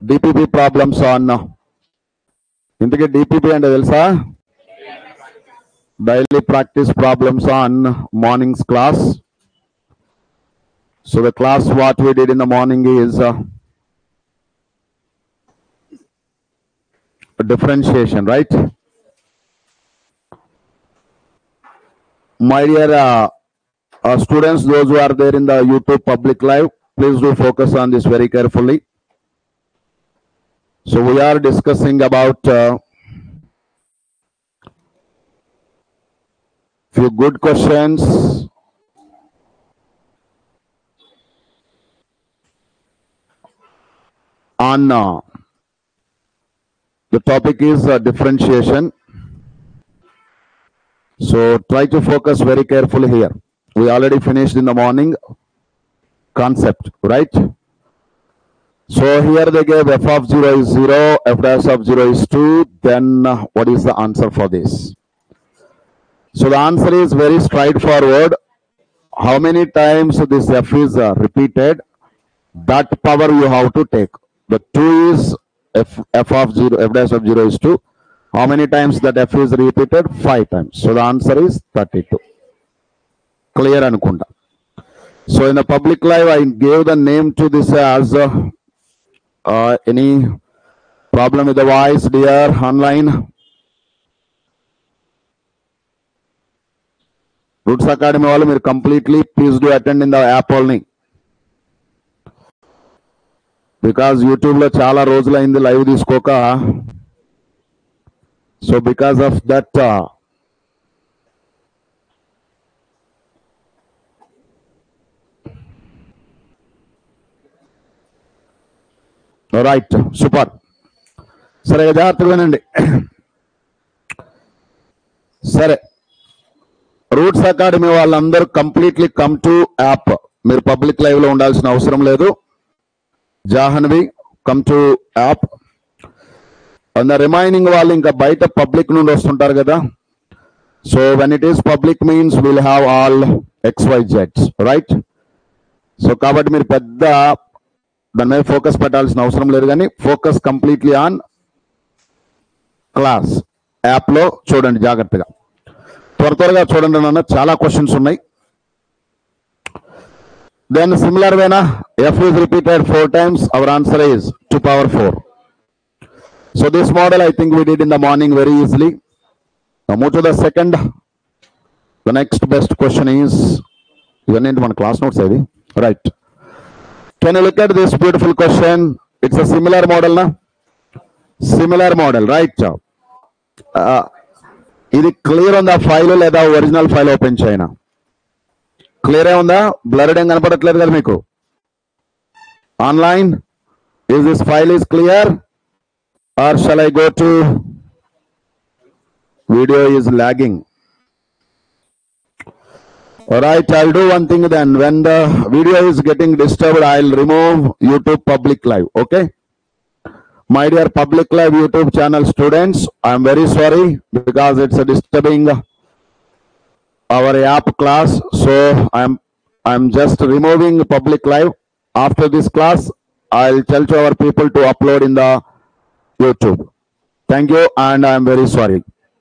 DPP problems on ఇంతకీ DPP అంటే తెలుసా daily practice problems on mornings class so the class what we did in the morning is uh, differentiation right my dear uh, uh, students those who are there in the youtube public live please do focus on this very carefully so we are discussing about uh, few good questions on uh, the topic is uh, differentiation so try to focus very carefully here we already finished in the morning concept right so here they gave f of 0 is 0 f dash of 0 is 2 then uh, what is the answer for this so the answer is very straightforward how many times this f is uh, repeated that power you have to take the 2 is f, f of 0 f dash of 0 is 2 how many times that f is repeated 5 times so the answer is 32 clear anukunda so in the public live i gave the name to this as uh, uh, any problem with the voice dear online Roots Academy వాళ్ళు మీరు completely please do attend in the app only because YouTube లో చాలా రోజులైంది live తీసుకోక so because of that right super సరే జాగ్రత్తగా వినండి సరే రూట్స్ అకాడమీ వాళ్ళందరూ కంప్లీట్లీ కమ్ టు యాప్ మీరు పబ్లిక్ లైవ్ లో ఉండాల్సిన అవసరం లేదు Jahnavi come to app and remaining వాళ్ళు ఇంకా బయట పబ్లిక్ నుండి వస్తుంటారు కదా so when it is public means will have all X why జెడ్స్ రైట్ సో కాబట్టి మీరు పెద్ద దాని మీద ఫోకస్ పెట్టాల్సిన అవసరం లేదు కానీ focus completely on class app లో చూడండి జాగ్రత్తగా త్వర త్వరగా చూడండి నాన్న చాలా క్వశ్చన్స్ ఉన్నాయి దెన్ సిమిలర్ వేనా F is repeated four times our answer is 2 power 4 so this model i think we did in the morning very easily now move to the second the next best question is ఇవన్నీ మన class notes అది right can you look at this beautiful question it's a similar model నా similar model right ఇది clear ఉందా file లేదా original file open చేయనా clear ఉందా blurred ఏం కనపడట్లేదు కదా మీకు online is this file is clear or shall I go to video is lagging Alright, I'll do one thing then. When the video is getting disturbed, I'll remove YouTube public live. Okay? My dear public live YouTube channel students, I'm very sorry because it's a disturbing our app class. So I'm I'm just removing public live. After this class, I'll tell to our people to upload in the YouTube. Thank you, and I'm very sorry.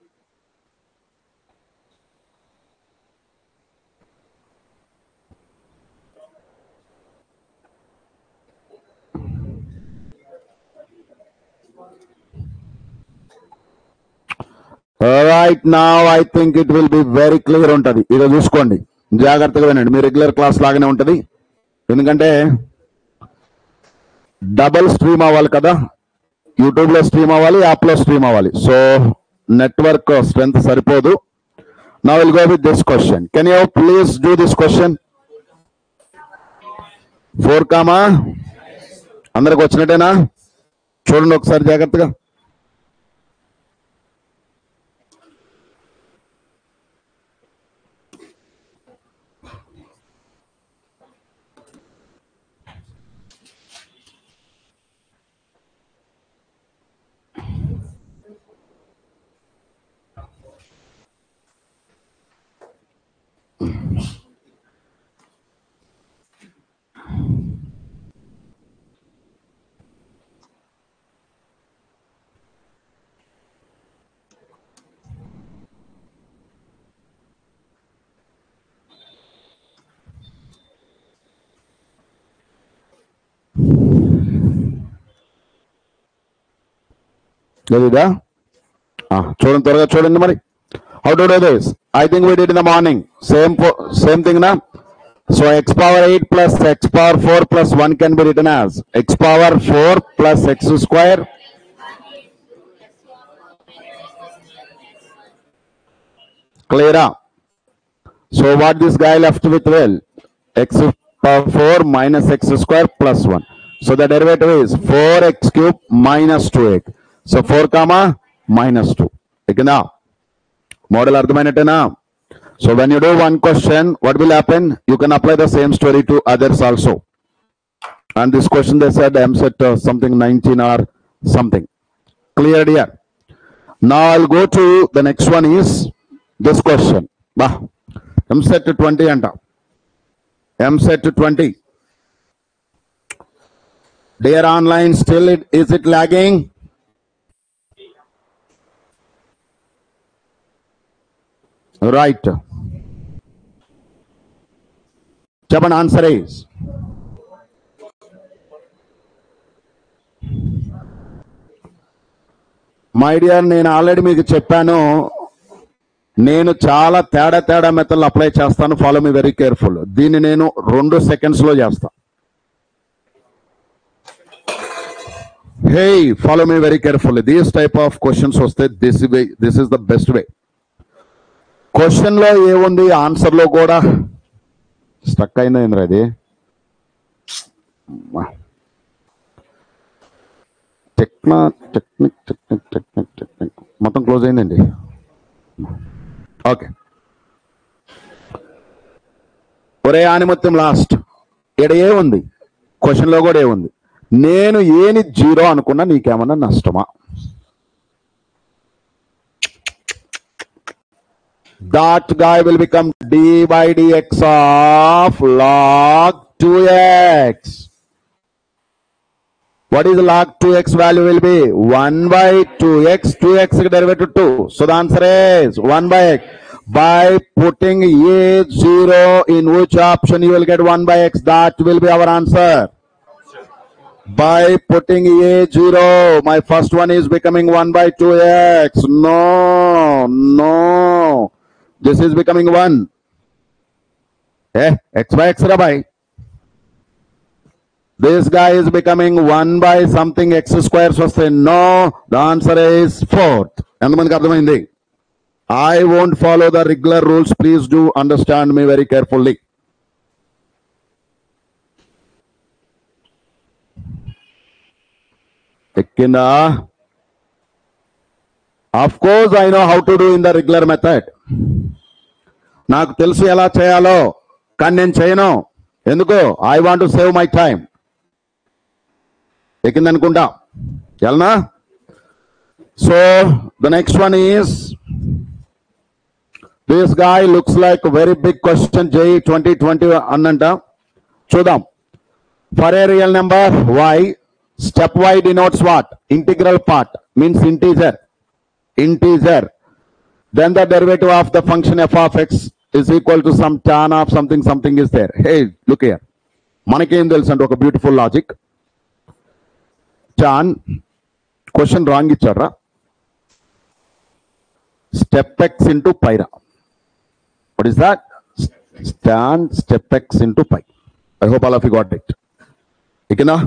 Right నా I think it will be very clear ఉంటది ఇక చూసుకోండి జాగ్రత్తగా వినండి మీ regular class లాగానే ఉంటది ఎందుకంటే double stream అవ్వాలి కదా యూట్యూబ్ లో స్ట్రీమ్ అవ్వాలి యాప్ లో స్ట్రీమ్ అవ్వాలి సో నెట్వర్క్ స్ట్రెంత్ సరిపోదు నా will go with this question can you please do this question four comma అందరికి వచ్చినట్టేనా చూడండి ఒకసారి జాగ్రత్తగా తెలీదా ఆ, చూడండి త్వరగా చూడండి మరి how to do this I think we did in the morning same same thing నా so X power eight plus X power four plus one can be return as X power four plus X square క్లియరా so what this guy left with well x power 4 minus x square plus 1 so the derivative is 4x cube minus 2x so 4 comma minus 2 ఎక్కిందా model అర్థమైనట్టేనా so when you do one question what will happen you can apply the same story to others also and this question they said EAMCET something nineteen or something clear dear నా I'll go to the next one is this question బా EAMCET twenty అంట EAMCET twenty dear online still it is it lagging right చెప్పండి answer is my dear నేను already మీకు చెప్పాను నేను చాలా తేడా తేడా మెథడ్లు అప్లై చేస్తాను ఫాలో మీ వెరీ కేర్ఫుల్ దీన్ని నేను రెండు సెకండ్స్ లో చేస్తా hey follow me very careful these type of questions వస్తే this way this is the best way question లో ఏముంది ఆన్సర్ లో కూడా స్టక్ అయిందా ఏంద్ర అది టెక్నా టెక్నిక్ టెక్నిక్ టెక్నిక్ టెక్నిక్ మొత్తం క్లోజ్ అయిందండి ఓకే ఒరే ఆనిమత్యం లాస్ట్ ఇక్కడ ఏముంది క్వశ్చన్ లో కూడా ఏముంది నేను ఏని జీరో అనుకున్నా నీకేమన్నా నష్టమా that guy will become d by dx of log 2x. What is log 2x value will be? 1 by 2x, 2x derivative 2. So the answer is 1 by x. By putting a 0 in which option you will get 1 by x. That will be our answer. By putting a 0, my first one is becoming 1 by 2x. No, no. This is becoming 1. Eh, x by x ra by. This guy is becoming 1 by something x squares వస్తే no, the answer is fourth. ఎంతమందికి అర్థమైంది I won't follow the regular rules. Please do understand me very carefully. ఎక్కిందా of course I know how to do in the regular method నాకు తెలుసు ఎలా చేయాలో కానీ నేను చేయను ఎందుకు I want to save my time ఎక్కిందనుకుంటా ఎల్నా so the next one is this guy looks like very big question జై ట్వంటీ ట్వంటీ అన్నంట చూద్దాం for a real number Y step Y denotes what integral part means integer integer then the derivative of the function f of x is equal to some tan of something something is there hey look here మనకేం తెలుసు అంటే ఒక beautiful logic tan question wrong ఇచ్చారా step X into పైరా what is that స్టాన్ step X into pi I hope all of you got it ఇకనా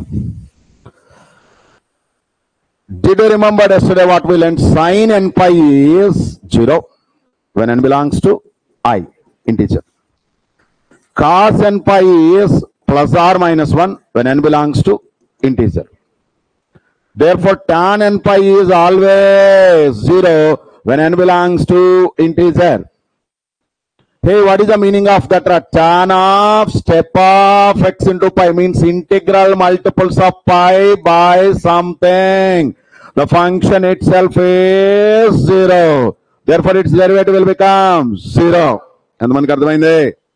Did you remember yesterday what we learned? Sin n pi is 0 when n belongs to i, integer. Cos n pi is plus or minus 1 when n belongs to integer. Therefore, tan n pi is always 0 when n belongs to integer. Hey, what is the meaning of that? Ra? Tan of step of x into pi means integral multiples of pi by something. The function itself is zero. Therefore, its derivative will become zero. ఎంతమందికి అర్థమైంది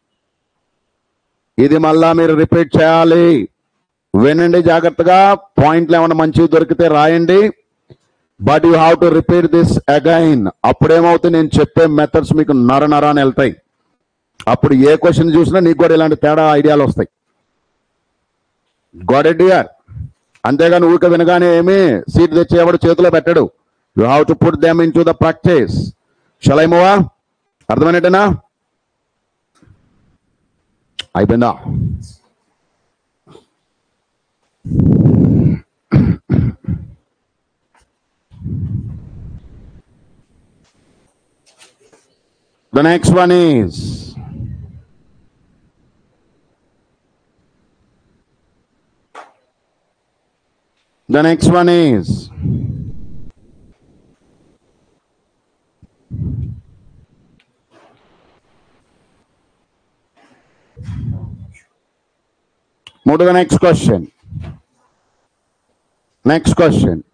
ఇది మళ్ళా మీరు repeat చేయాలి వినండి జాగ్రత్తగా పాయింట్లు ఏమైనా మంచివి దొరికితే రాయండి but you have to repeat this again అప్పుడేమవుతుంది నేను చెప్పే మెథడ్స్ మీకు నర నరాన్ని వెళ్తాయి అప్పుడు ఏ క్వశ్చన్ చూసినా నీకు కూడా ఇలాంటి తేడా ఐడియాలు వస్తాయి గాడ్ ఇట్ ఇయర్ అంతేగాని ఊరిక వినగానే ఏమి సీట్ తెచ్చేవాడు చేతిలో పెట్టడు you have to put them into the practice shall I మూవా అర్థమైనట్టేనా అయిపోయిందా The next one is the next one is move to the next question. Next question.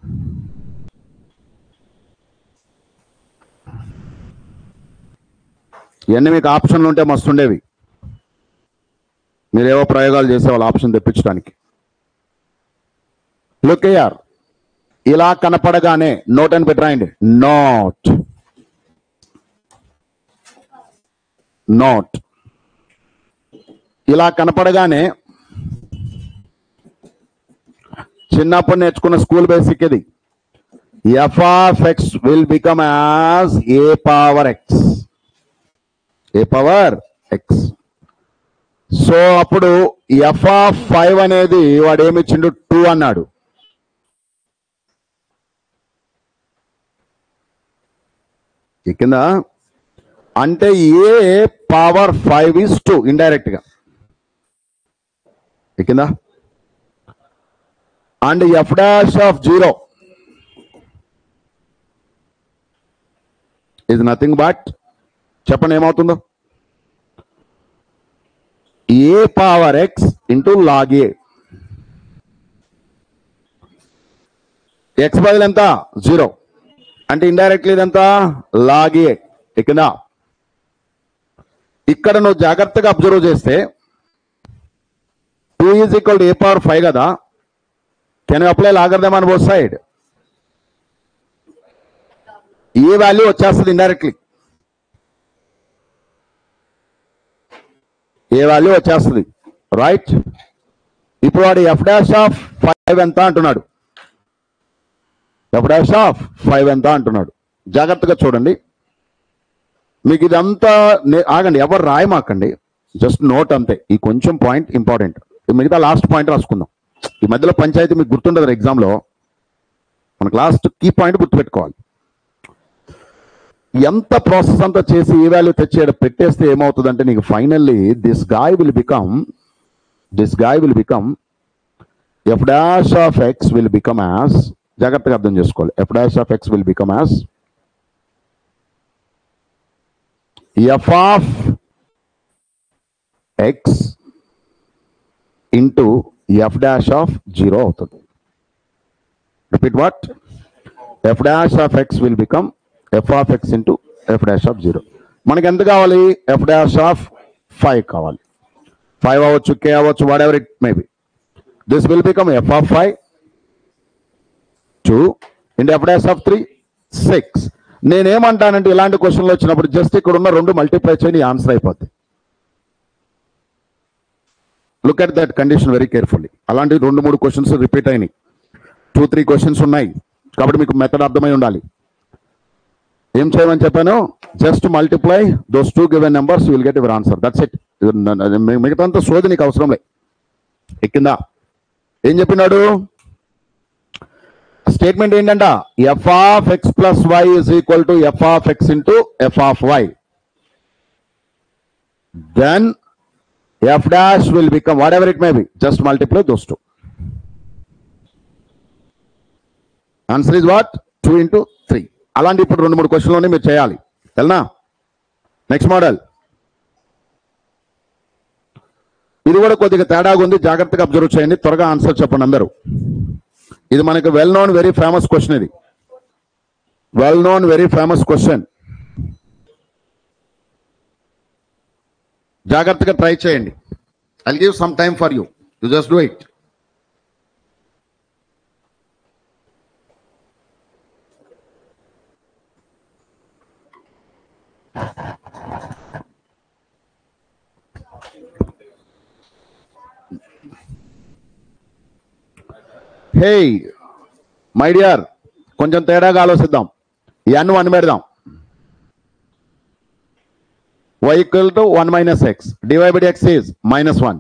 ఇవన్నీ మీకు ఆప్షన్లు ఉంటే మస్తు ఉండేవి మీరేవో ప్రయోగాలు చేసేవాళ్ళు ఆప్షన్ తెప్పించడానికి లుక్ అయ్యార్ ఇలా కనపడగానే నోట్ అని పెట్టరాయండి నోట్ నోట్ ఇలా కనపడగానే చిన్నప్పుడు నేర్చుకున్న స్కూల్ బేసిక్ ఇది F of X will become as A power X A power X so అప్పుడు ఎఫ్ ఆఫ్ ఫైవ్ అనేది వాడు ఏమి ఇచ్చిండు టూ అన్నాడు ఈ కింద అంటే A power five is two indirect గా ఈ కింద and F dash of zero is nothing but చెప్పండి ఏమవుతుందో A power X into log A X బదులు ఎంత జీరో అంటే ఇండైరెక్ట్లీ ఇదంతా లాగ్ ఏ కింద ఇక్కడ నువ్వు జాగ్రత్తగా అబ్జర్వ్ చేస్తే two is equal to a power five కదా can apply logarithm on both side a value వచ్చేస్తుంది ఇండైరెక్ట్లీ ఏ వాల్యూ వచ్చేస్తుంది రైట్ ఇప్పుడు వాడు ఎఫ్ డాష్ ఆఫ్ ఫైవ్ ఎంత అంటున్నాడు ఎఫ్ డాష్ ఆఫ్ ఫైవ్ ఎంత అంటున్నాడు జాగ్రత్తగా చూడండి మీకు ఇదంతా నే- ఆగండి ఎవరు రాయమాకండి జస్ట్ నోట్ అంతే ఈ కొంచెం పాయింట్ ఇంపార్టెంట్ మిగతా లాస్ట్ పాయింట్ రాసుకుందాం ఈ మధ్యలో పంచాయతీ మీకు గుర్తుండదు ఎగ్జామ్లో మనకు లాస్ట్ కీ పాయింట్ గుర్తుపెట్టుకోవాలి ఎంత ప్రాసెస్ అంతా చేసి ఈ వాల్యూ తెచ్చి ఈడ పెట్టేస్తే ఏమవుతుందంటే నీకు finally this guy will become this guy will become f dash of X will become as జాగ్రత్తగా అర్థం చేసుకోవాలి f dash of X will become as f of x into f dash of zero అవుతుంది repeat what f dash of X will become f of x into f dash of zero మనకి ఎంత కావాలి f dash of five కావాలి five అవ్వచ్చు k అవ్వచ్చు whatever it maybe this will become f of five two into f dash of three six నేనేమంటానంటే ఇలాంటి క్వశ్చన్లు వచ్చినప్పుడు జస్ట్ ఇక్కడ ఉన్న రెండు మల్టిప్లై చేయని ఆన్సర్ అయిపోద్ది look at that condition very carefully అలాంటి రెండు మూడు క్వశ్చన్స్ రిపీట్ అయినాయి టూ త్రీ క్వశ్చన్స్ ఉన్నాయి కాబట్టి మీకు మెథడ్ అర్థమై ఉండాలి ఏం చేయమని చెప్పాను just multiply those two given numbers will get your answer that's it మిగతా అంతా సోది నీకు అవసరం లే ఎక్కిందా ఏం చెప్పినాడు స్టేట్మెంట్ ఏంటంట f of x plus y is equal to f of x into f of y then f dash will become whatever it maybe just multiply those two answer is what two into three అలాంటి ఇప్పుడు రెండు మూడు క్వశ్చన్లోనే మీరు చేయాలి తెలనా next model ఇది కూడా కొద్దిగా తేడాగా ఉంది జాగ్రత్తగా అబ్జర్వ్ చేయండి త్వరగా ఆన్సర్ చెప్పండి అందరూ ఇది మనకి well known very famous question ఇది well known very famous question జాగ్రత్తగా ట్రై చేయండి I give some time for you you just do it Hey, my dear, కొంచెం తేడాగా ఆలోచిద్దాం ఎన్ వన్ పెడదాం y equal to 1 minus x divided by x is minus 1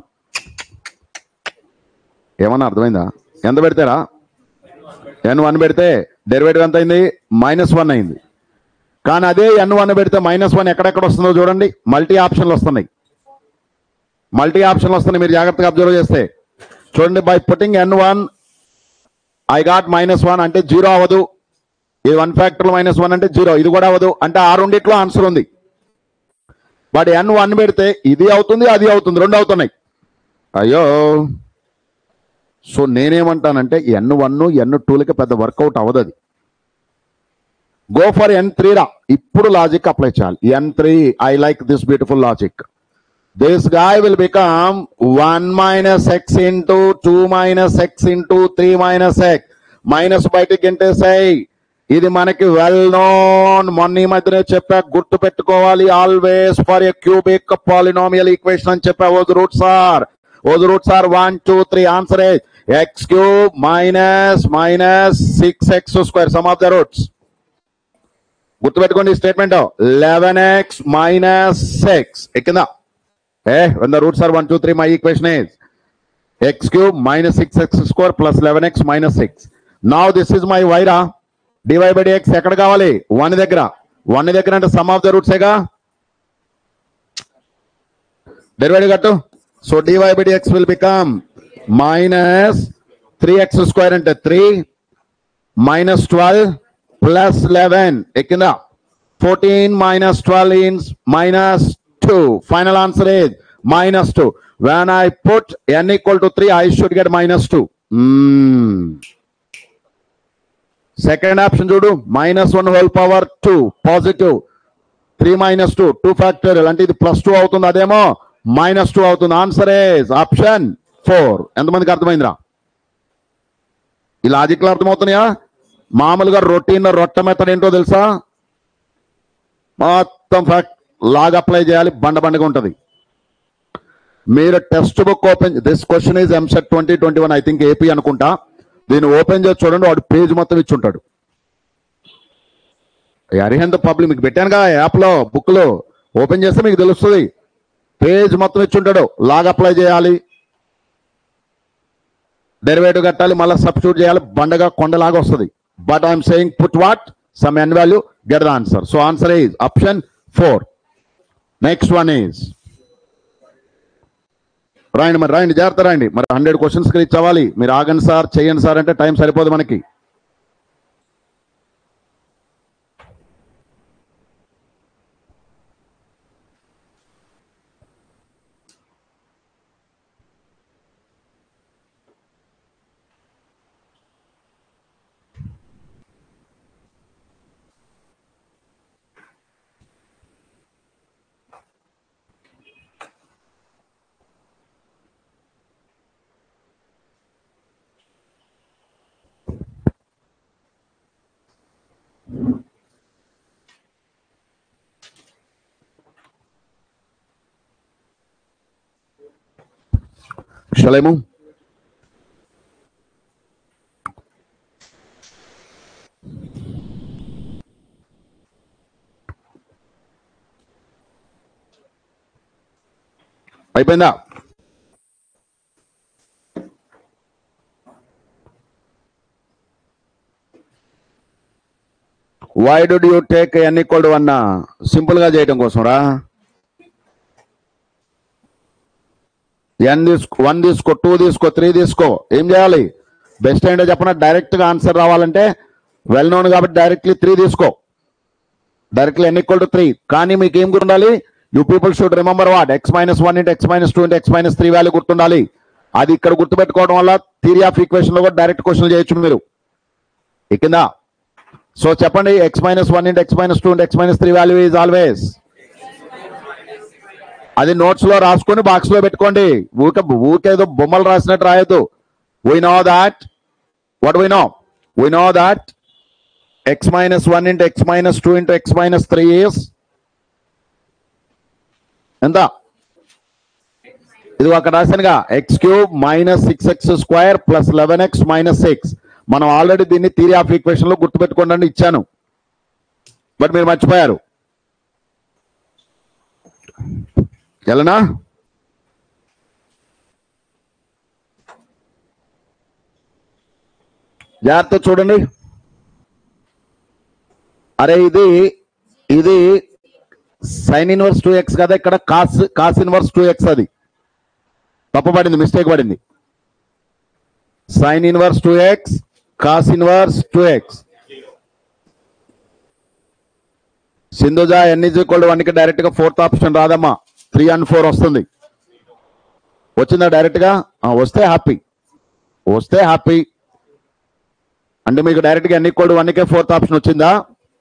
ఏమన్నా అర్థమైందా ఎంత పెడతారా ఎన్ వన్ పెడితే డెరివేటివ్ ఎంత అయింది మైనస్ వన్ అయింది కానీ అదే ఎన్ వన్ పెడితే మైనస్ వన్ ఎక్కడెక్కడ వస్తుందో చూడండి మల్టీ ఆప్షన్లు వస్తున్నాయి మల్టీ ఆప్షన్లు వస్తున్నాయి మీరు జాగ్రత్తగా అబ్జర్వ్ చేస్తే చూడండి by putting n one I got minus one అంటే జీరో అవ్వదు ఇది వన్ ఫ్యాక్టర్ మైనస్ వన్ అంటే జీరో ఇది కూడా అవ్వదు అంటే ఆ రెండిట్లో ఆన్సర్ ఉంది బట్ ఎన్ వన్ పెడితే ఇది అవుతుంది అది అవుతుంది రెండు అవుతున్నాయి అయ్యో సో నేనేమంటానంటే ఎన్ వన్ ఎన్ టూలకి పెద్ద వర్కౌట్ అవ్వదు అది గో ఫర్ ఎన్ త్రీ రా ఇప్పుడు లాజిక్ అప్లై చేయాలి n three I like this beautiful logic this guy will become one minus x into two minus x into three minus x minus బయటికి గెంటేసాయి ఇది మనకి వెల్ నోన్ మొన్న ఈ మధ్యనే చెప్పా గుర్తు పెట్టుకోవాలి always for a cubic polynomial equation అని చెప్పా whose roots are whose roots are one two three answer x cube minus minus six x square sum of the roots గుర్తుపెట్టుకోండి statement eleven x minus six ఎక్కిందా ఏ when the roots are 1 2 3 my equation is x cube minus 6x square plus 11x minus 6 now this is my y రా dy by dx ఎక్కడ కావాలి 1 దగ్గర 1 దగ్గర అంటే sum of the roots ఏగా derivative కట్టు so dy by dx will become minus 3x square అంటే 3 minus 12 plus 11 ఎక్కిందా 14 minus 12 is minus 2 final answer is minus 2 when i put n equal to 3 i should get minus 2 Hmm. second option చూడు minus 1 whole power 2 positive 3 minus 2 2 factorial అంటే ఇది plus 2 అవుతుంది అదేమో minus 2 అవుతుంది answer is option 4 ఎంతమందికి అర్థమైందిరా ఈ లాజిక్లు అర్థమవుతున్నాయా మామూలుగా routine రొట్ట method ఏంటో తెలుసా మొత్తం ఫ్యాక్ట్ లాగ్ అప్లై చేయాలి బండ బండగా ఉంటుంది మీరు textbook open this question is EAMCET twenty twenty one I think AP అనుకుంటా దీన్ని ఓపెన్ చేసి చూడండి వాడు పేజ్ మొత్తం ఇచ్చి ఉంటాడు అరిహంత పబ్లిక్ మీకు పెట్టానుగా యాప్లో బుక్లో ఓపెన్ చేస్తే మీకు తెలుస్తుంది పేజ్ మొత్తం ఇచ్చి ఉంటాడు లాగ్ అప్లై చేయాలి డెరివేటివ్ కట్టాలి మళ్ళీ సబ్స్టిట్యూట్ చేయాలి బండగా కొండలాగా వస్తుంది but I'm saying put what some n value get the answer so answer is option four next one is రాయండి మరి రాయండి జాగ్రత్త రాయండి మరి హండ్రెడ్ క్వశ్చన్స్ రీచ్ అవ్వాలి మీరు ఆగండి సార్ చేయండి సార్ అంటే టైం సరిపోదు మనకి షలేము అయిపోయిందా why do you take n equal to one simple గా చేయడం కోసం రా ఎన్ తీసుకో వన్ తీసుకో టూ తీసుకో త్రీ తీసుకో ఏం చేయాలి బెస్ట్ ఏంటో చెప్పన డైరెక్ట్ గా ఆన్సర్ రావాలంటే వెల్ నోన్ కాబట్టి డైరెక్ట్లీ త్రీ తీసుకో directly n equal to three కానీ మీకు ఏం గుర్తుండాలి you people should remember what x minus one into x minus two into x minus three value గుర్తుండాలి అది ఇక్కడ గుర్తుపెట్టుకోవడం వల్ల థియరీ ఆఫ్ ఈక్వేషన్ లో కూడా డైరెక్ట్ క్వశ్చన్ చేయొచ్చు మీరు ఎక్కిందా సో చెప్పండి x minus one into x minus two into x minus three value is always అది నోట్స్ లో రాసుకొని బాక్స్ లో పెట్టుకోండి ఊక ఊకేదో బొమ్మలు రాసినట్టు రాయొద్దు we know that what we know we know that x minus one into x minus two into x minus three years ఎంత ఇది అక్కడ రాశానుగా x cube minus six x square plus eleven x minus six మనం already దీన్ని theory of equation లో గుర్తుపెట్టుకోండి అని ఇచ్చాను బట్ మీరు మర్చిపోయారు ఎలానా జాగ్రత్త చూడండి అరే ఇది ఇది సైన్ ఇన్వర్స్ టూ ఎక్స్ కదా ఇక్కడ cos cos inverse two x అది తప్పు పడింది మిస్టేక్ పడింది sine inverse two x cos inverse two x Sindhuja n is equal one కి డైరెక్ట్ గా ఫోర్త్ ఆప్షన్ రాదమ్మా త్రీ అండ్ ఫోర్ వస్తుంది వచ్చిందా డైరెక్ట్ గా ఆ, వస్తే హ్యాపీ వస్తే హ్యాపీ అంటే మీకు డైరెక్ట్ గా ఎన్ ఈక్వల్ వన్ కే ఫోర్త్ ఆప్షన్ వచ్చిందా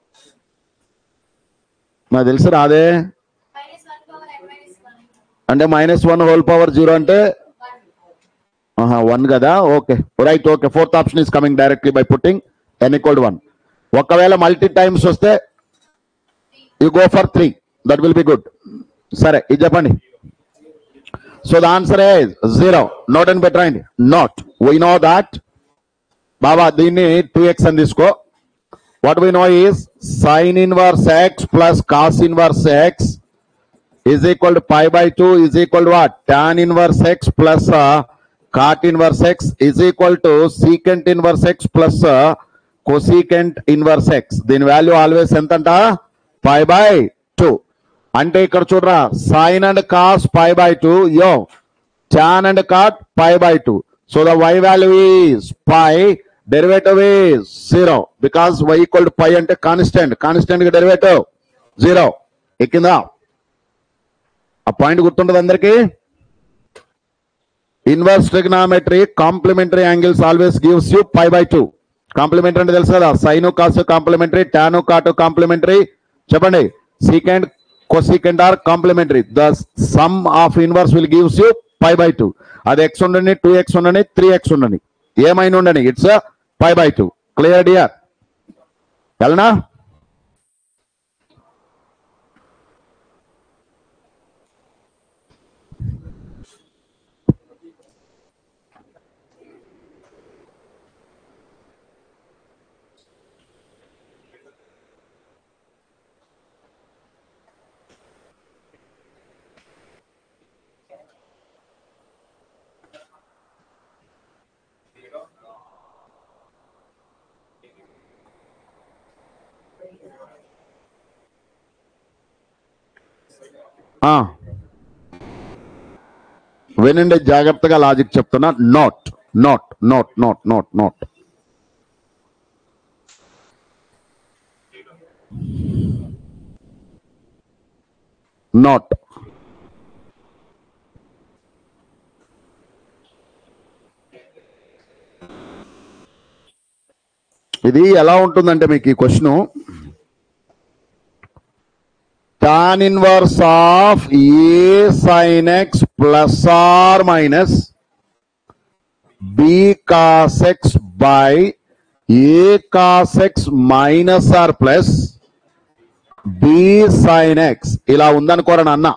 నాకు తెలుసు రాదే minus 1 power n minus 1. అంటే minus one whole power zero అంటే 1. వన్ కదా okay right okay fourth option is coming directly by putting n equal one ఒకవేళ మల్టీ టైమ్స్ వస్తే you go for three that will be good సరే ఇది చెప్పండి so the answer is zero note అని పెట్టండి not we know that బాబా దీన్ని two x అని తీసుకో what we know is sine inverse x plus cos inverse X is equal to pi by 2 is equal to what? Tan inverse x plus uh, cot inverse x is equal to secant inverse x plus uh, cosecant inverse x. దీని value always ఎంత అంట pi by two అంటే ఇక్కడ చూడరా sine and cos pi by two యో tan and cot pi by two so the y value is pi derivative is zero because y equal to pi అంటే constant constant కి derivative zero ఎక్కిందా ఆ point గుర్తుంటది అందరికి inverse trigonometry complementary angles always gives you pi by two complementary అంటే తెలుసు కదా sign కాసు complementary టాను cot complementary చెప్పండి secant cosecant are complementary the sum of inverse will gives you pi by two అది x ఉండని two x ఉండని three x ఉండని ఏమైనా ఉండని it's pi by two clear dear వెళ్ళనా ఆ. వినండి జాగ్రత్తగా లాజిక్ చెప్తున్నా note note note note note note note ఇది ఎలా ఉంటుందంటే మీకు ఈ question tan inverse of a sin x plus or minus b cos x by a cos x minus or plus b sin x ఇలా ఉందనుకోరని అన్న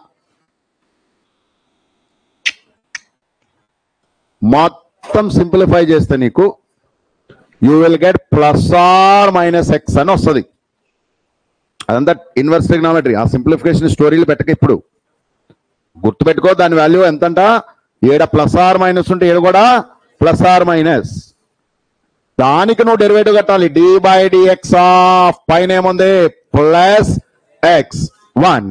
మొత్తం సింప్లిఫై చేస్తే నీకు you will get plus or minus x అని వస్తుంది అదంతా inverse trigonometry ఆ simplification స్టోరీలు పెట్టక ఇప్పుడు గుర్తుపెట్టుకో దాని వాల్యూ ఎంతంట ఏడ ప్లస్ ఆర్ మైనస్ ఉంటే ఏడు కూడా ప్లస్ ఆర్ మైనస్ దానికి నువ్వు డెరివేటివ్ కట్టాలి డి బై డిఎక్స్ ఆఫ్ పైన ఏముంది ప్లస్ ఎక్స్ వన్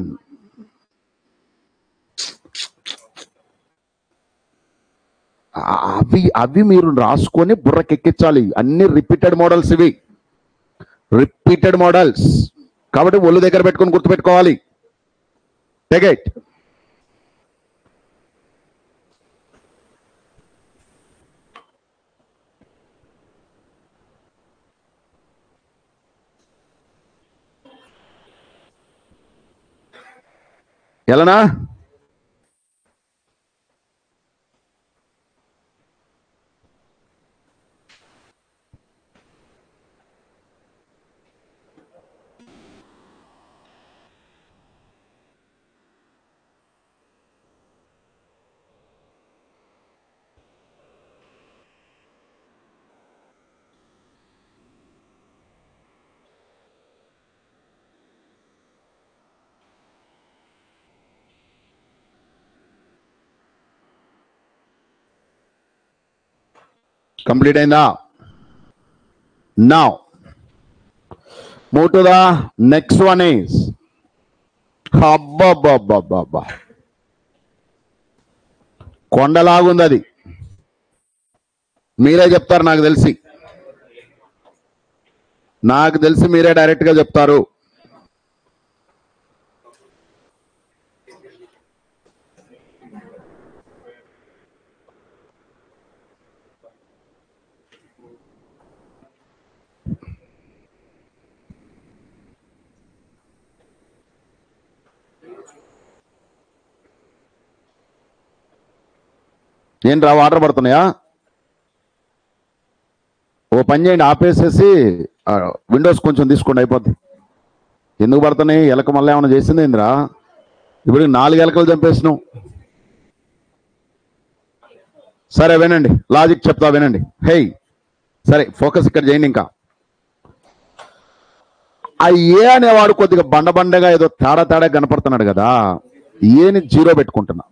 అవి అవి మీరు రాసుకొని బుర్రకెక్కించాలి అన్ని రిపీటెడ్ మోడల్స్ ఇవి రిపీటెడ్ మోడల్స్ కాబట్టి ఒళ్ళు దగ్గర పెట్టుకొని గుర్తుపెట్టుకోవాలి టెగెట్ ఎలానా కంప్లీట్ అయిందా now move to the next one is అబ్బబ్బబ్బబ్బబ్బా కొండలాగుంది అది మీరే చెప్తారు నాకు తెలిసి నాకు తెలిసి మీరే డైరెక్ట్ గా చెప్తారు ఏంట్రా వాటర్ పడుతున్నాయా ఓ పని చేయండి ఆపేసేసి ఆ, విండోస్ కొంచెం తీసుకోండి అయిపోద్ది ఎందుకు పడుతున్నాయి ఎలక మళ్ళీ ఏమైనా చేసింది ఏందిరా ఇప్పుడు నాలుగు ఎలకలు చంపేసినాం సరే వినండి లాజిక్ చెప్తా వినండి హే సరే ఫోకస్ ఇక్కడ చేయండి ఇంకా ఆ ఏ అనేవాడు కొద్దిగా బండ బండగా ఏదో తేడా తేడా కనపడుతున్నాడు కదా ఏని జీరో పెట్టుకుంటున్నా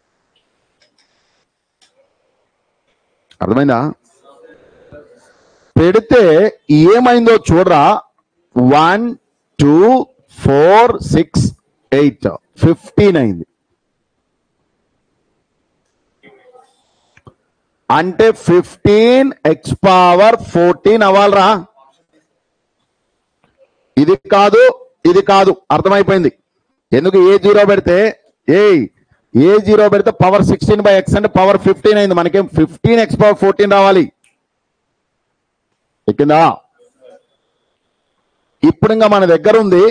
అర్థమైందా పెడితే ఏమైందో చూడరా one two four six eight fifteen అయింది అంటే ఫిఫ్టీన్ ఎక్స్ పవర్ ఫోర్టీన్ అవ్వాలరా ఇది కాదు ఇది కాదు అర్థమైపోయింది ఎందుకు ఏ జీరో పెడితే ఏ ఏ జీరో పెడితే పవర్ సిక్స్టీన్ బై ఎక్స్ అంటే పవర్ ఫిఫ్టీన్ అయింది మనకేం ఫిఫ్టీన్ ఎక్స్ పవర్ ఫోర్టీన్ రావాలి ఎక్కిందా ఇప్పుడు ఇంకా మన దగ్గర ఉంది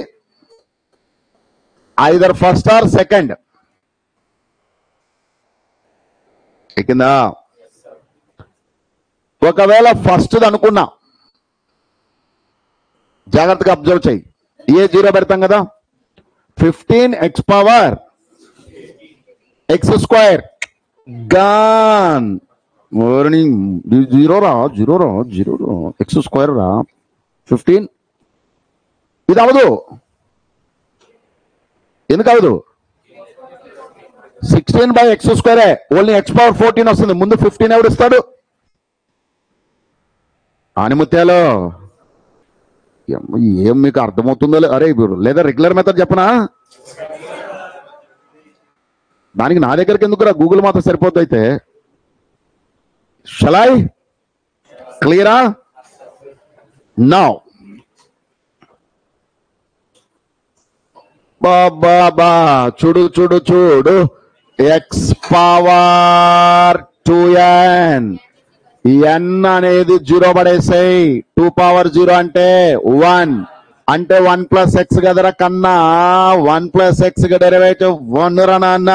ఐదర్ ఫస్ట్ ఆర్ సెకండ్ ఎక్కిందా ఒకవేళ ఫస్ట్ అనుకున్నా జాగ్రత్తగా అబ్జర్వ్ చేయి ఏ జీరో పెడతాం కదా fifteen x power x square gone ఓర్ని జీరో రా జీరో రా జీరో రా ఎక్స్ స్క్వేర్ రా ఫిఫ్టీన్ ఇది అవదు ఎందుకు అవదు సిక్స్టీన్ బై ఎక్స్ స్క్వేరే ఓన్లీ ఎక్స్ పవర్ ఫోర్టీన్ వస్తుంది ముందు ఫిఫ్టీన్ ఎవడు ఇస్తాడు ఆనిముత్యాలు ఎమ్మ, ఏం మీకు అర్థమవుతుందో లే- అరే ఇప్పుడు లేదా రెగ్యులర్ మెథడ్ చెప్పనా దానికి నా దగ్గరికి ఎందుకురా గూగుల్ మాత్రం సరిపోద్ది అయితే షలాయ్ క్లియరా నౌ బాబా చూడు చూడు చూడు x power two n n అనేది జీరో పడేసాయి టూ పవర్ జీరో అంటే వన్ అంటే వన్ ప్లస్ ఎక్స్ కదరా కన్నా one plus x derivative one రా నాన్న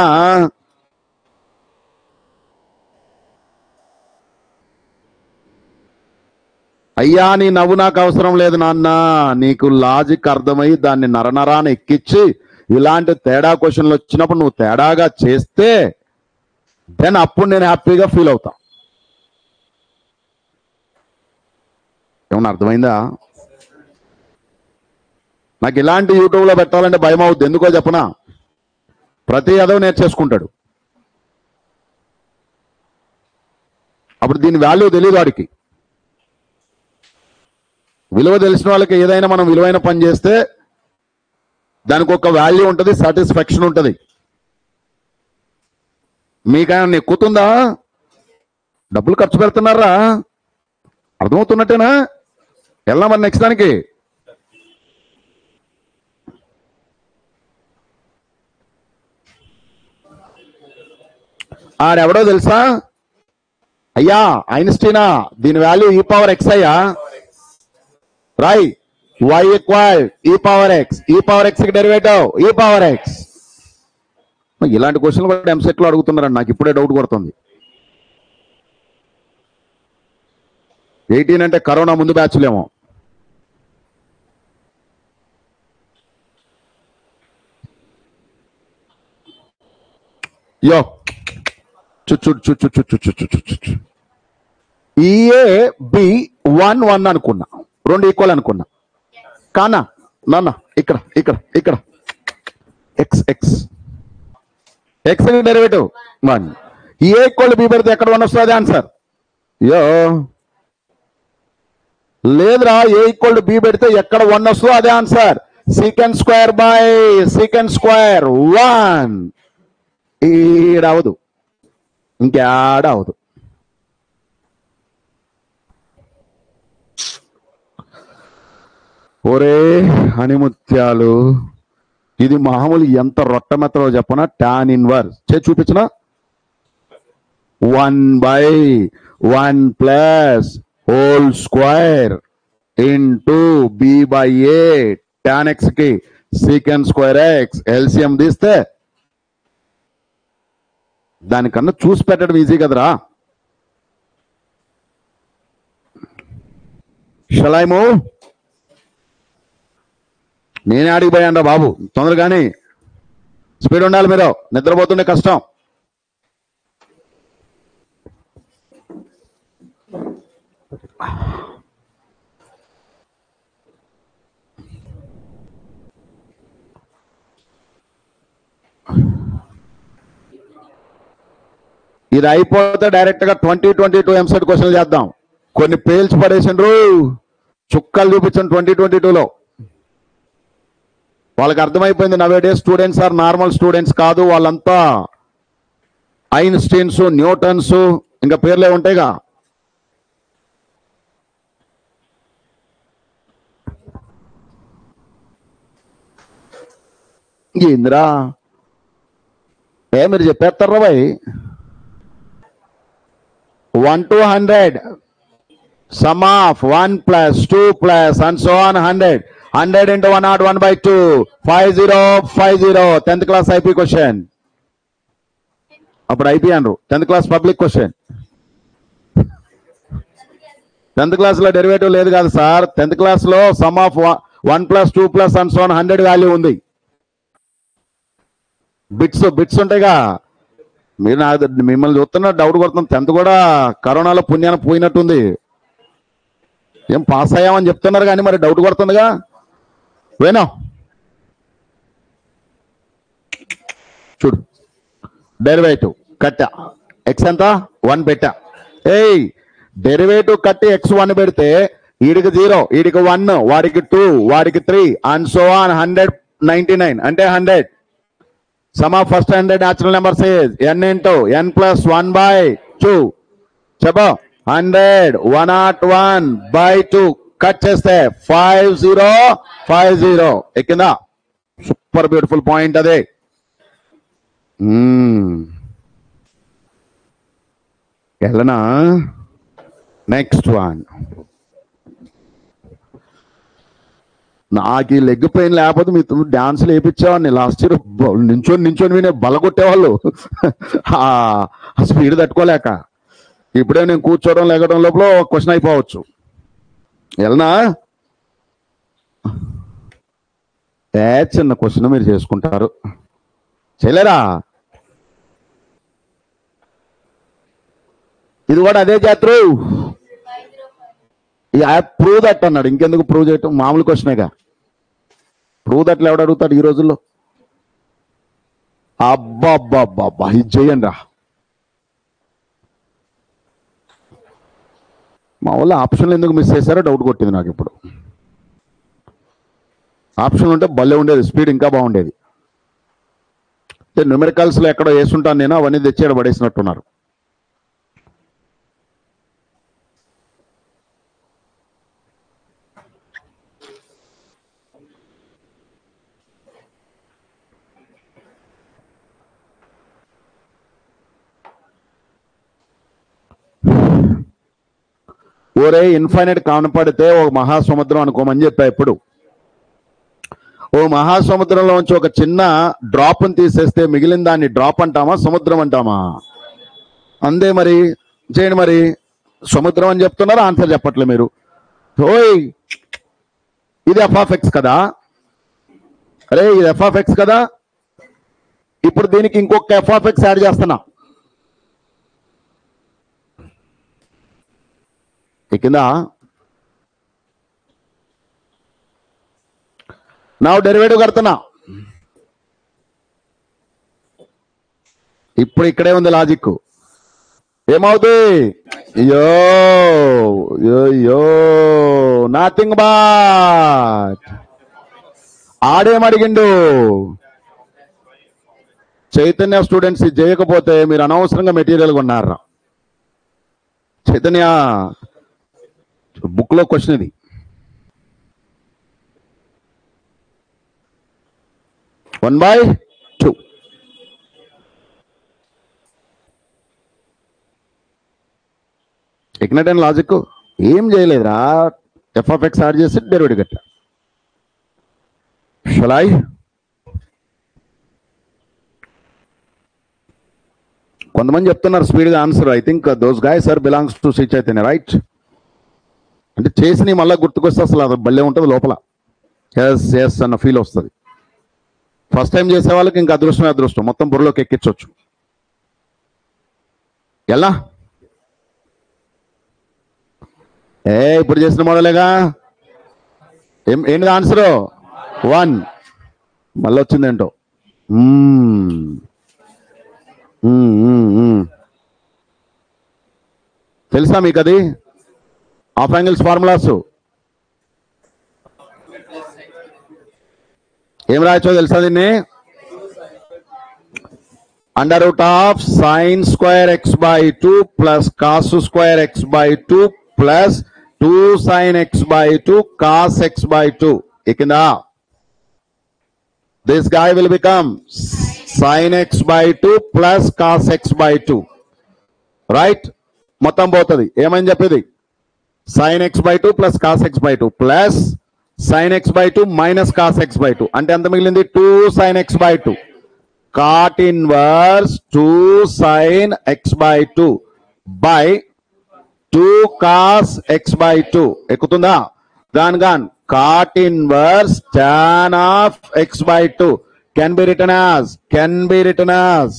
అయ్యా నీ నవ్వు నాకు అవసరం లేదు నాన్న నీకు లాజిక్ అర్థమై దాన్ని నరనరాన్ని ఎక్కించి ఇలాంటి తేడా క్వశ్చన్లు వచ్చినప్పుడు నువ్వు తేడాగా చేస్తే దెన్ అప్పుడు నేను హ్యాపీగా ఫీల్ అవుతా ఏమన్నా అర్థమైందా నాకు ఇలాంటి యూట్యూబ్లో పెట్టాలంటే భయం అవుద్ది ఎందుకో చెప్పనా ప్రతి అదవ నేర్చేసుకుంటాడు అప్పుడు దీని వాల్యూ తెలియదు వాడికి విలువ తెలిసిన వాళ్ళకి ఏదైనా మనం విలువైన పని చేస్తే దానికి ఒక వాల్యూ ఉంటుంది సాటిస్ఫాక్షన్ ఉంటుంది మీకైనా ఎక్కుతుందా డబ్బులు ఖర్చు పెడుతున్నారా అర్థమవుతున్నట్టేనా వెళ్దాం మరి నెక్స్ట్ దానికి ఆడెవడో తెలుసా అయ్యా ఐన్స్టీనా దీని వాల్యూ ఈ పవర్ ఎక్స్ అయ్యా రాయ్ y equal e power x e power x కి డెరివేటివ్ ఈ పవర్ ఎక్స్ ఇలాంటి క్వశ్చన్లు కూడా ఎంసెట్ లో అడుగుతున్నారండి నాకు ఇప్పుడే డౌట్ కొడుతుంది ఎయిటీన్ అంటే కరోనా ముందు బ్యాచ్లేమో యో చు చు చు చు చు చు చు చు చు చు. ఈఏ బి వన్ వన్ అనుకున్నా రెండు ఈక్వల్ అనుకున్నా కానా నాన్న ఇక్కడ ఇక్కడ ఇక్కడ x x x derivative one a equal b పెడితే ఎక్కడ వన్ వస్తుంది ఆన్సర్ యో లేదురా ఏ ఈక్వల్ టు బి పెడితే ఎక్కడ వన్ వస్తుందో అదే answer secant square by secant square one ఈడవదు ఇంకేడ అవదు ఒరే హనిముత్యాలు ఇది మామూలు ఎంత రొట్టమెత్తలో చెప్పనా టాన్ ఇన్వర్స్ చే చూపించిన one by one plus whole square into b by a tan x కి సీకెన్ స్క్వేర్ ఎక్స్ ఎల్సిఎం తీస్తే దానికన్నా చూసి పెట్టడం ఈజీ కదరా షలై మూవ్ నేనే అడిగిపోయాను రా బాబు తొందరగాని స్పీడ్ ఉండాలి మీరు నిద్రపోతుండే కష్టం ఇది అయిపోతే డైరెక్ట్ గా twenty twenty two EAMCET question చేద్దాం కొన్ని పేల్చి పడేసిండ్రు చుక్కలు చూపించండి ట్వంటీ ట్వంటీ టూలో వాళ్ళకి అర్థమైపోయింది nowadays students are normal students కాదు వాళ్ళంతా ఐన్స్టీన్స్ న్యూటన్స్ ఇంకా పేర్లే ఉంటాయిగా ఇందిరా ఏ మీరు చెప్పేస్తారా boy one to hundred sum of one plus two plus and so on hundred hundred into one not one by two five zero five zero tenth class IP question అప్పుడు IP అనరు tenth class public question tenth class లో derivative లేదు కాదు sir tenth class లో sum of one plus two plus and so hundred value ఉంది bits bits ఉంటాయిగా మీరు నాకు మిమ్మల్ని చూస్తున్నా డౌట్ కొడుతున్నాం టెన్త్ కూడా కరోనాలో పుణ్యాన్ని పోయినట్టుంది ఏం పాస్ అయ్యామని చెప్తున్నారు కానీ మరి డౌట్ కొడుతుందిగా వేనా చూడు డెరివేటివ్ కట్ట ఎక్స్ ఎంత వన్ పెట్టా ఏయ్ డెరివేటివ్ కట్టి ఎక్స్ వన్ పెడితే వీడికి జీరో వీడికి వన్ వాడికి టూ వాడికి three and so on hundred ninety nine అంటే hundred sum of first hundred natural numbers is n into n plus one by two చెప్పు hundred one not one by two cut చేస్తే five zero five zero ఎక్కిందా super beautiful point అదే మ్మ్. వెళ్ళనా next one నాకు ఈ leg pain లేకపోతే మీ డాన్సులు వేయించేవాడిని లాస్ట్ ఇయర్ నించొని నించొని వినే బలగొట్టేవాళ్ళు ఆ స్పీడ్ తట్టుకోలేక ఇప్పుడే నేను కూర్చోవడం లేకడం లోపల క్వశ్చన్ అయిపోవచ్చు వెళ్ళనా ఏ చిన్న క్వశ్చన్ మీరు చేసుకుంటారు చేయలేరా ఇది కూడా అదే చేస్తారు ఫైవ్ జీరో ఫైవ్ ఈ యాప్ ప్రూవ్ దట్ అన్నాడు ఇంకెందుకు ప్రూవ్ చేయటం మామూలు క్వశ్చనేగా ప్రూవ్ దట్లు ఎవడు అడుగుతాడు ఈ రోజుల్లో అబ్బా అబ్బా అబ్బా అబ్బా ఇది చేయండి రా మా వాళ్ళు ఆప్షన్లు ఎందుకు మిస్ చేశారో డౌట్ కొట్టింది నాకు ఇప్పుడు ఆప్షన్ ఉంటే భలే ఉండేది స్పీడ్ ఇంకా బాగుండేది న్యూమెరికల్స్ లో ఎక్కడో వేసుంటాను నేను అవన్నీ తెచ్చేయడం పడేసినట్టున్నారు ఓరే ఇన్ఫైనైట్ కనపడితే ఒక మహాసముద్రం అనుకోమని చెప్పా ఇప్పుడు ఓ మహాసముద్రంలోంచి ఒక చిన్న డ్రాప్ తీసేస్తే మిగిలిన దాన్ని డ్రాప్ అంటామా సముద్రం అంటామా అందే మరి చేయండి మరి సముద్రం అని చెప్తున్నారు ఆన్సర్ చెప్పట్లే మీరు ఓయ్ ఇది ఎఫ్ఆఫ్ కదా అరే ఇది ఎఫ్ఆఫ్ కదా ఇప్పుడు దీనికి ఇంకొక ఎఫ్ఆఫ్ యాడ్ చేస్తున్నా ఎక్కిందా నా డెరివేటివ్ కడుతున్నా ఇప్పుడు ఇక్కడే ఉంది లాజిక్ ఏమవుతుంది yo yo yo nothing but ఆడేమడిగిండు చైతన్య స్టూడెంట్స్ ఇది చేయకపోతే మీరు అనవసరంగా మెటీరియల్ కొన్నారా చైతన్య బుక్ లో క్వశ్చన్ ఇది వన్ బై టూ ఎగ్నటన్ లాజిక్ ఏం చేయలేదురా ఎఫ్ ఆఫ్ ఎక్స్ యాడ్ చేసి డెరివేటివ్ కట్టా షలాయ్ కొంతమంది చెప్తున్నారు స్పీడ్గా answer I think those guys are belongs to Sri Chaitanya right అంటే చేసి మళ్ళీ గుర్తుకొస్తే అసలు అది భలే ఉంటుంది లోపల ఎస్ ఎస్ అన్న ఫీల్ వస్తుంది ఫస్ట్ టైం చేసే వాళ్ళకి ఇంకా అదృష్టమే అదృష్టం మొత్తం బుర్రలోకి ఎక్కించవచ్చు ఎలా ఏ ఇప్పుడు చేసిన మోడలేగా ఏం ఏంటి ఆన్సర్ వన్ మళ్ళీ వచ్చిందేంటో మ్మ్. మ్మ్, మ్మ్, మ్మ్. తెలుసా మీకు అది ఆఫ్ యాంగిల్స్ ఫార్ములాస్ ఏం రాయచ్చో తెలుసా దీన్ని under root of sine square x by two plus cos square x by two plus two sine x by two cos x by two ఇకిందా this guy will become sine x by two plus cos x by two right మొత్తం పోతుంది ఏమని చెప్పేది sine x by two plus cos x by two plus sine x by two minus cos x by two అంటే ఎంత మిగిలింది two sine x by two cot inverse two sine x by two by two cos x by two ఎక్కుతుందా దాని gone cot inverse tan of x by two can be return as can be return as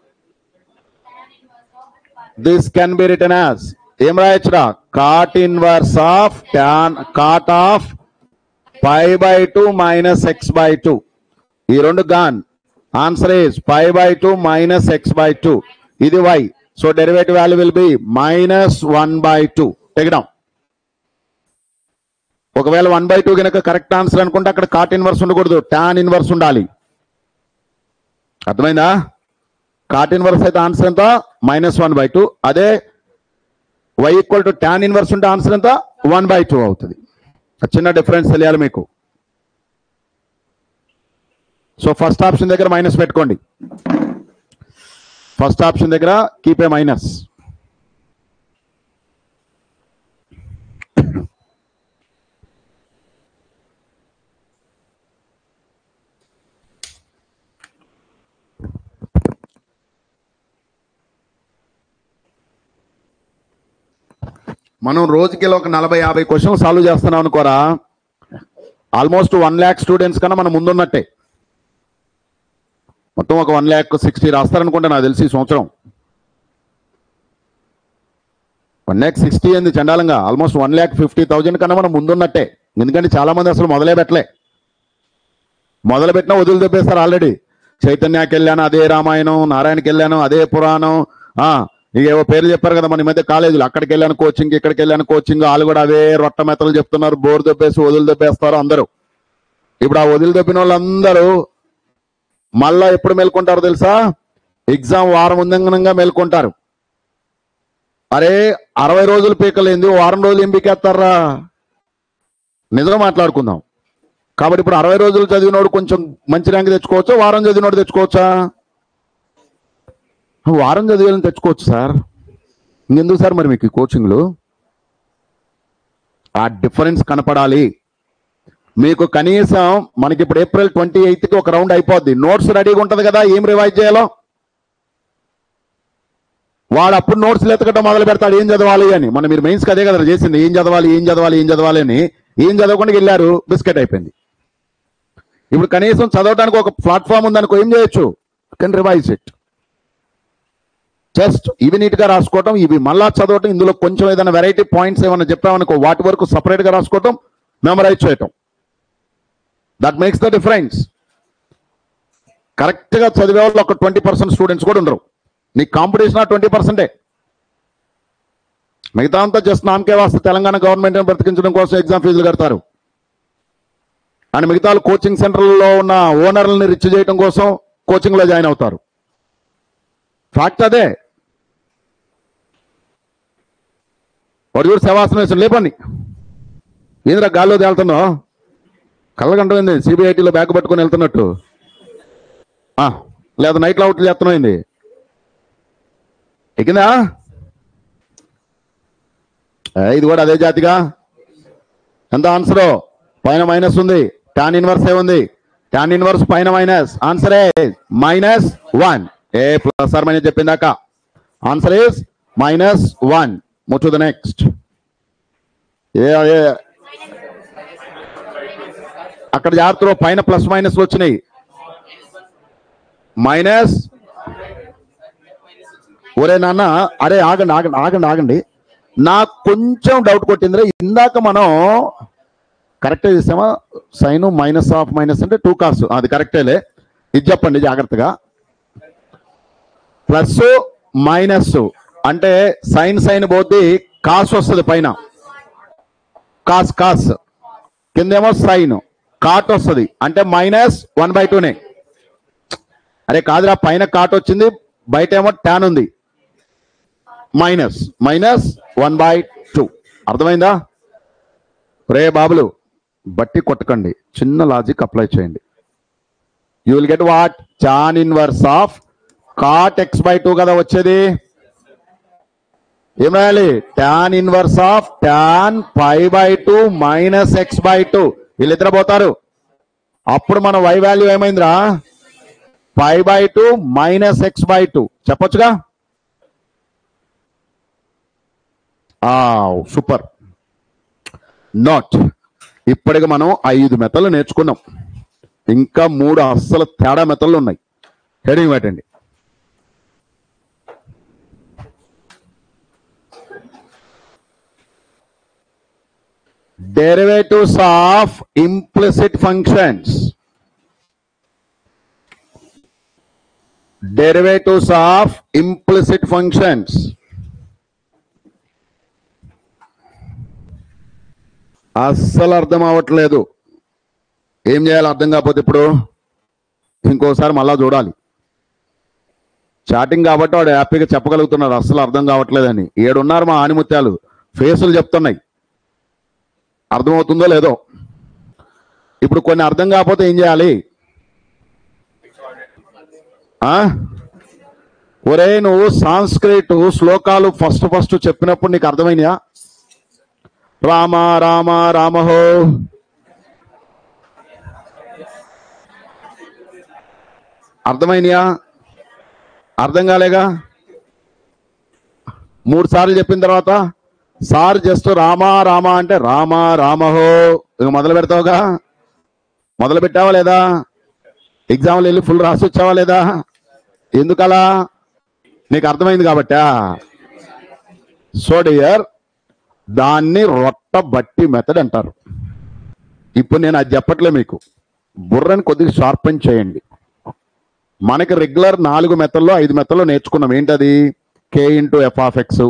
this can be return as ఏం రాయొచ్చురా cot inverse of tan cot of pi by two minus x by two ఈ రెండు gone answer is pi by two minus x by two ఇది y so derivative value will be minus one by two టెగడం ఒకవేళ one by two కనుక correct answer అనుకుంటే అక్కడ cot inverse ఉండకూడదు tan inverse ఉండాలి అర్థమైందా కాట్ ఇన్వర్స్ అయితే ఆన్సర్ ఎంత మైనస్ వన్ బై టూ అదే y equal to tan inverse ఉంటే ఆన్సర్ ఎంత వన్ బై టూ అవుతుంది ఆ చిన్న డిఫరెన్స్ తెలియాలి మీకు సో ఫస్ట్ ఆప్షన్ దగ్గర మైనస్ పెట్టుకోండి ఫస్ట్ ఆప్షన్ దగ్గర కీప్ ఏ మైనస్ మనం రోజుకి ఇలా ఒక నలభై యాభై క్వశ్చన్ సాల్వ్ చేస్తున్నాం అనుకోరా ఆల్మోస్ట్ వన్ ల్యాక్ స్టూడెంట్స్ కన్నా మనం ముందున్నట్టే మొత్తం ఒక వన్ ల్యాక్ సిక్స్టీ రాస్తారనుకుంటా నాకు తెలిసి ఈ సంవత్సరం వన్ ల్యాక్ సిక్స్టీ అయింది చండాలంగా almost one lakh fifty thousand కన్నా మనం ముందున్నట్టే ఎందుకంటే చాలా మంది అసలు మొదలే పెట్టలే మొదలు పెట్టినా వదిలి తెప్పేస్తారు ఆల్రెడీ చైతన్యకి వెళ్ళాను అదే రామాయణం నారాయణకి వెళ్ళాను అదే పురాణం ఆ ఇక ఏవో పేర్లు చెప్పారు కదా మన ఈ మధ్య కాలేజీలు అక్కడికి వెళ్ళాను కోచింగ్ ఇక్కడికి వెళ్ళాను కోచింగ్ వాళ్ళు కూడా అవే రొట్ట మెత్తలు చెప్తున్నారు బోర్ దెబ్బేసి వదిలి దెబ్బేస్తారు అందరూ ఇప్పుడు ఆ వదిలి దెబ్బిన వాళ్ళందరూ మళ్ళా ఎప్పుడు మేల్కొంటారో తెలుసా ఎగ్జామ్ వారం ఉందంగా మేల్కొంటారు అరే అరవై రోజులు పీకలేంది వారం రోజులు ఏం పీకేస్తారా నిజంగా మాట్లాడుకుందాం కాబట్టి ఇప్పుడు అరవై రోజులు చదివినోడు కొంచెం మంచి ర్యాంక్ తెచ్చుకోవచ్చా వారం చదివినోడు తెచ్చుకోవచ్చా వారం చదివేళ్ళని తెచ్చుకోవచ్చు సార్ ఇంకెందుకు సార్ మరి మీకు ఈ కోచింగ్లు ఆ డిఫరెన్స్ కనపడాలి మీకు కనీసం మనకి ఇప్పుడు ఏప్రిల్ ట్వంటీ కి ఒక రౌండ్ అయిపోద్ది నోట్స్ రెడీగా ఉంటది కదా ఏం రివైజ్ చేయాలో వాడు అప్పుడు నోట్స్ ఎతకడం మొదలు పెడతాడు ఏం చదవాలి అని మనం మీరు మెయిన్స్ అదే కదా చేసింది ఏం చదవాలి ఏం చదవాలి ఏం చదవాలి అని ఏం చదవకుండా వెళ్ళారు బిస్కెట్ అయిపోయింది ఇప్పుడు కనీసం చదవడానికి ఒక ప్లాట్ఫామ్ ఉందనుకో ఏం చేయొచ్చు కెన్ రివైజ్ ఇట్ జస్ట్ ఇవి నీట్ గా రాసుకోవటం ఇవి మళ్ళా చదవటం ఇందులో కొంచెం ఏదైనా వెరైటీ పాయింట్స్ ఏమైనా చెప్పామనుకో వాటి వరకు సపరేట్ గా రాసుకోవటం మెమరైజ్ చేయటం that makes the difference correct గా చదివే వాళ్ళు ఒక ట్వంటీ పర్సెంట్ స్టూడెంట్స్ కూడా ఉండరు నీ కాంపిటీషన్ ట్వంటీ పర్సెంటే మిగతా అంతా జస్ట్ నామకే వాస్తే తెలంగాణ గవర్నమెంట్ బ్రతికించడం కోసం ఎగ్జామ్ ఫీజులు కడతారు అండ్ మిగతా వాళ్ళు కోచింగ్ సెంటర్లలో ఉన్న ఓనర్లని రిచ్ చేయడం కోసం కోచింగ్లో జాయిన్ అవుతారు ఫ్యాక్ట్ అదే వాడు చూడు శవాసనం వేసిన లేపండి ఏందిరా గాల్లో తేలుతున్నావు కళ్ళగంటమైంది సిబిఐటీలో బ్యాగ్ పట్టుకొని వెళ్తున్నట్టు ఆ, లేదా నైట్లో అవుట్లు చేస్తున్నాయింది ఎక్కిందా ఏ, ఇది కూడా అదే జాతిగా ఎంత ఆన్సర్ పైన మైనస్ ఉంది టాన్ ఇన్వర్స్ ఏ ఉంది టాన్ ఇన్వర్స్ పైన minus answer a minus one a plus or minus చెప్పిందాక answer is minus one move to the next ఏ ఏ అక్కడ జాగ్రత్తలో పైన ప్లస్ మైనస్ వచ్చినాయి మైనస్ ఒరే నాన్న అరే ఆగండి ఆగండి ఆగండి ఆగండి నాకు కొంచెం డౌట్ కొట్టిందిరా ఇందాక మనం కరెక్టే చేసామా సైన్ మైనస్ ఆఫ్ మైనస్ అంటే టూ కాస్ అది కరెక్టేలే ఇది చెప్పండి జాగ్రత్తగా ప్లస్ మైనస్ అంటే సైన్ సైన్ పోద్ది కాస్ వస్తుంది పైన కాస్ కాస్ కిందేమో సైన్ కాట్ వస్తుంది అంటే మైనస్ వన్ బై టూనే అరే కాదురా పైన కాట్ వచ్చింది బయట ఏమో ట్యాన్ ఉంది minus minus one by two అర్థమైందా రే బాబులు బట్టి కొట్టకండి చిన్న లాజిక్ అప్లై చేయండి you will get what tan inverse of cot x by two కదా వచ్చేది ఏం రాయాలి tan inverse of tan five by two minus x by two వీళ్ళిద్దరు పోతారు అప్పుడు మన వై వాల్యూ ఏమైందిరా five by two minus x by two చెప్పొచ్చుగా సూపర్ నాట్ ఇప్పటికి మనం ఐదు మెతలు నేర్చుకున్నాం ఇంకా మూడు అస్సలు తేడా మెతలు ఉన్నాయి హెడింగ్ పెట్టండి derivatives of implicit functions derivatives of implicit functions అస్సలు అర్థం అవ్వట్లేదు ఏం చేయాలి అర్థం కాకపోతే ఇప్పుడు ఇంకోసారి మళ్ళా చూడాలి చాటింగ్ కాబట్టి వాడు హ్యాపీగా చెప్పగలుగుతున్నాడు అస్సలు అర్థం కావట్లేదని ఏడున్నారు మా ఆనిముత్యాలు ఫేసులు చెప్తున్నాయి అర్థమవుతుందో లేదో ఇప్పుడు కొన్ని అర్థం కాకపోతే ఏం చేయాలి ఆ ఒరే నువ్వు సాంస్క్రిట్ శ్లోకాలు ఫస్ట్ ఫస్ట్ చెప్పినప్పుడు నీకు అర్థమైనయా రామ రామ రామహో అర్థమైనయా అర్థం కాలేగా మూడు సార్లు చెప్పిన తర్వాత సార్ జస్ట్ రామా రామా అంటే రామా రామహో ఇక మొదలు పెడతావుగా మొదలు పెట్టావా లేదా ఎగ్జామ్లు వెళ్ళి ఫుల్ రాసి వచ్చావా లేదా ఎందుకలా నీకు అర్థమైంది కాబట్టా సో డియర్ దాన్ని రొట్ట బట్టి మెథడ్ అంటారు ఇప్పుడు నేను అది చెప్పట్లే మీకు బుర్రని కొద్దిగా షార్పెన్ చేయండి మనకి రెగ్యులర్ నాలుగు మెథల్లో ఐదు మెథల్లో నేర్చుకున్నాం ఏంటది k into f of x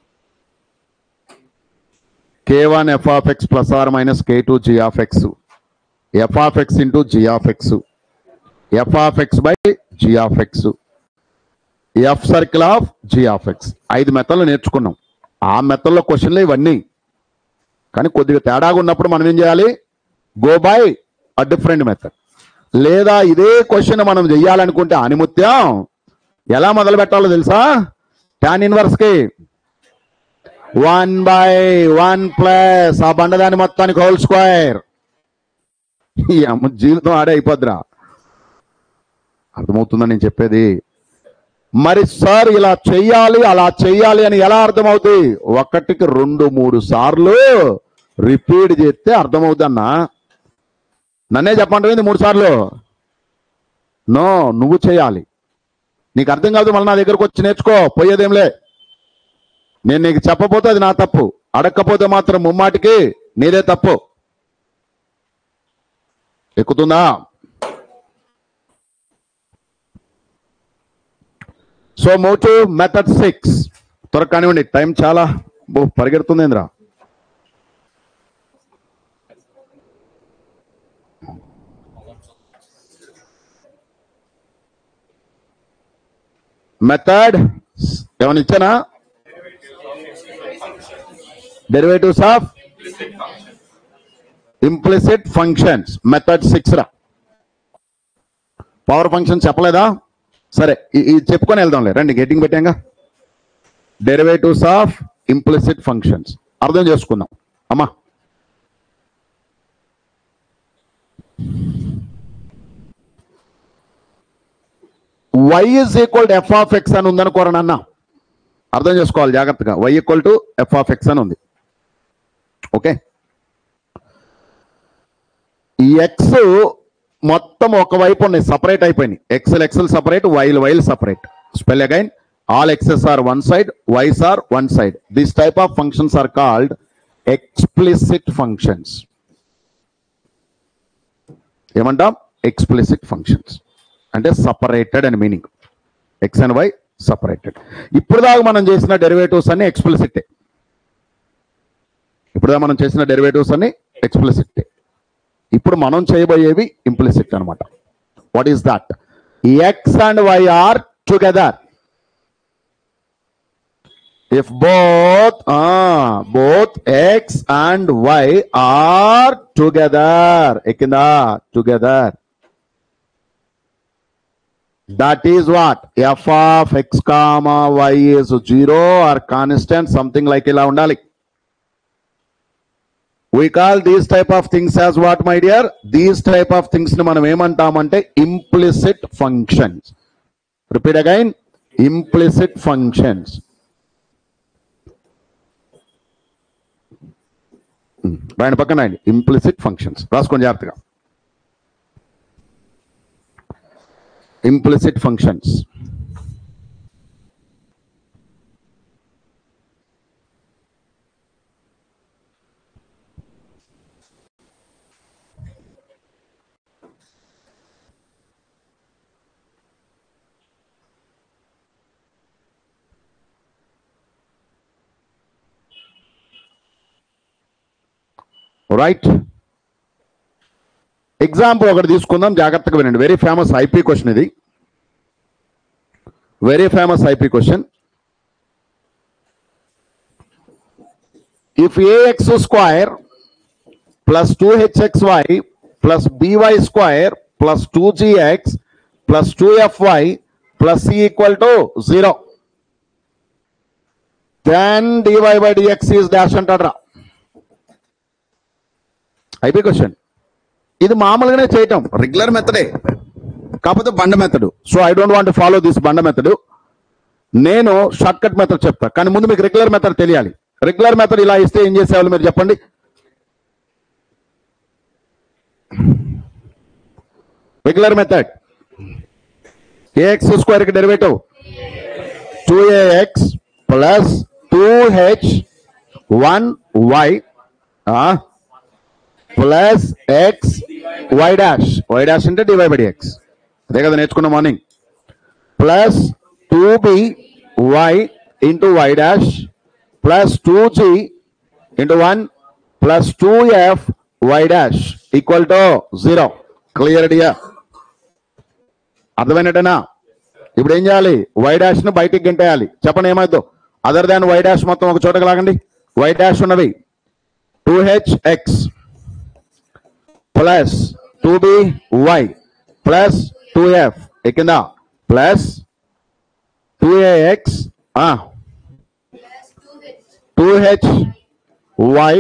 k one f of x plus or minus k two g of x f of x into g of x f of x by g of x f circle of g of x ఐదు మెథడ్లు నేర్చుకున్నాం ఆ మెథడ్లో క్వశ్చన్లు ఇవన్నీ కానీ కొద్దిగా తేడాగా ఉన్నప్పుడు మనం ఏం చేయాలి go by a different method లేదా ఇదే క్వశ్చన్ మనం చెయ్యాలనుకుంటే ఆనిముత్యం ఎలా మొదలు పెట్టాలో తెలుసా టాన్ ఇన్వర్స్ కి వన్ బై వన్ ప్లస్ ఆ బండదాని మొత్తానికి హోల్ స్క్వేర్ ఈ అమ్మ జీవితం ఆడే అయిపోద్దిరా అర్థమవుతుందా నేను చెప్పేది మరి సార్ ఇలా చెయ్యాలి అలా చెయ్యాలి అని ఎలా అర్థమవుతుంది ఒకటికి రెండు మూడు సార్లు రిపీట్ చేస్తే అర్థమవుతుంది అన్నా నన్నే చెప్పండి మూడు సార్లు నో నువ్వు చేయాలి నీకు అర్థం కాదు మళ్ళీ నా దగ్గరకు వచ్చి నేర్చుకో పోయేదేంలే నేను నీకు చెప్పపోతే అది నా తప్పు అడగకపోతే మాత్రం ముమ్మాటికి నీదే తప్పు ఎక్కుతుందా so move to method six త్వరగా కానివ్వండి టైం చాలా బో పరిగెడుతుంది ఏంద్రా మెథడ్ ఏమైనా ఇచ్చానా derivatives of implicit functions method six రా పవర్ ఫంక్షన్ చెప్పలేదా సరే ఇ- ఇది చెప్పుకొని వెళ్దాంలే రండి గెట్టింగ్ పెట్టాంగా డెరివేటివ్స్ ఆఫ్ ఇంప్లిసిట్ ఫంక్షన్స్ అర్థం చేసుకుందాం అమ్మా y is equal to f of x అని ఉందనుకోరా నాన్న అర్థం చేసుకోవాలి జాగ్రత్తగా y equal to f of x అని ఉంది ఓకే ఈ ఎక్స్ మొత్తం ఒకవైపు ఉన్నాయి సపరేట్ అయిపోయినాయి ఎక్సెల్ ఎక్సెల్ సపరేట్ వైల్ వైల్ సపరేట్ spell again all x's are one side y's are one side this type of functions are called explicit functions ఏమంటాం ఎక్స్ప్లిసిట్ ఫంక్షన్స్ అంటే సపరేటెడ్ అని meaning x and y separated ఇప్పుడు దాకా మనం చేసిన డెరివేటివ్స్ అన్ని ఎక్స్ప్లిసిట్ ఇప్పుడు దాకా మనం చేసిన డెరివేటివ్స్ అన్ని ఎక్స్ప్లిసిట్ ఇప్పుడు మనం చేయబోయేవి ఇంప్లిసిట్ అన్నమాట what is that x and y are together if both both x and y are together ఎక్కిందా together that is what f of x comma y is zero or constant something like ఇలా ఉండాలి we call these type of things as what my dear these type of things ని మనం ఏమంటామంటే implicit functions repeat again implicit functions Hmm, రాయండి పక్కన రాయండి implicit functions రాసుకోండి జాగ్రత్తగా implicit functions. రైట్ ఎగ్జాంపుల్ ఒకటి తీసుకుందాం జాగ్రత్తగా వినండి వెరీ ఫేమస్ ఐపీ క్వశ్చన్ ఇది very famous IP question. If ax square plus 2hxy plus by square plus 2gx plus 2fy plus c equal to 0, then dy by dx is dash అంటాడ్రా IP question ఇది మామూలుగానే చేయటం regular మెథడే కాకపోతే బండ method so I don't want follow this బండ method నేను shortcut method చెప్తా కానీ ముందు మీకు రెగ్యులర్ మెథడ్ తెలియాలి రెగ్యులర్ మెథడ్ ఇలా ఇస్తే ఏం చేసేవాళ్ళు మీరు చెప్పండి రెగ్యులర్ మెథడ్ ఏఎక్స్ స్క్వేర్ కి derivative two a x plus two h one y plus x y dash y dash అంటే డివై బై ఎక్స్ అదే కదా నేర్చుకున్న morning plus two b y into y dash plus two g into one plus two f y dash equal to zero clear డియా అర్థమైనట్టేనా ఇప్పుడు ఏం చేయాలి why dash ను బయటికి గంటేయాలి చెప్పండి ఏమైందో అదర్ దాన్ వై డాష్ మొత్తం ఒక చోటకి లాగండి వై డాష్ ఉన్నవి two h x plus two b y plus two f ఎక్కిందా plus two a x two h y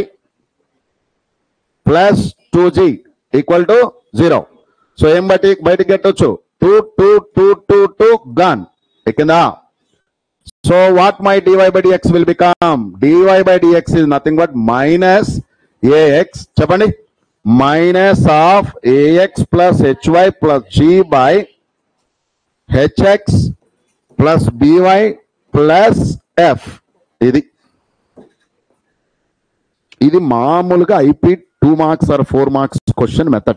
plus two g equal to zero so ఏం బట్టి బయటికి గెట్టొచ్చు two two two two two గన్ ఎక్కిందా so what my d y by d x will become d y by d x is nothing but minus a x చెప్పండి minus of a x plus h y plus g by h x plus by plus f ఇది ఇది మామూలుగా IP two marks or four marks question method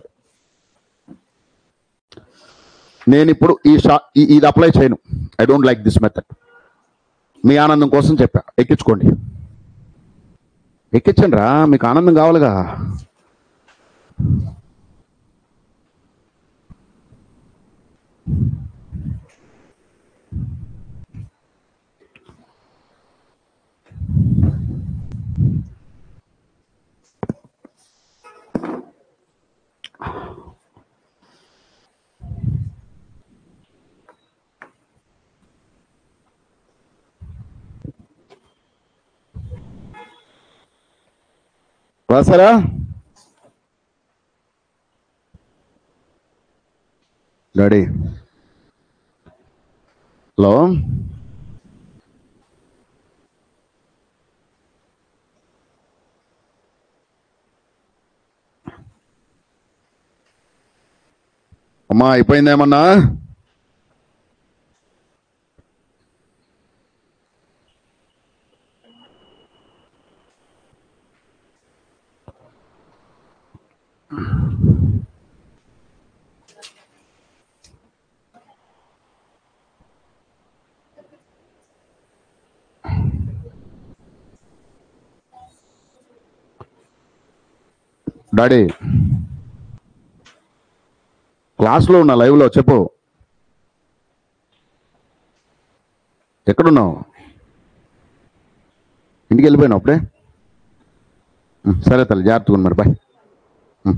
నేను ఇప్పుడు ఈ షా ఈ- ఇది అప్లై చేయను I don't like this method మీ ఆనందం కోసం చెప్పా ఎక్కించుకోండి ఎక్కించండి రా మీకు ఆనందం కావాలిగా రాసారా డాడీ హలో అమ్మా అయిపోయిందేమన్నా డాడీ క్లాస్లో ఉన్నా లైవ్లో చెప్పు ఎక్కడున్నావు ఇంటికి వెళ్ళిపోయినావు అప్పుడే ఉం, సరే తల్లి జాగ్రత్తగా ఉన్నారు బాయ్ ఉం.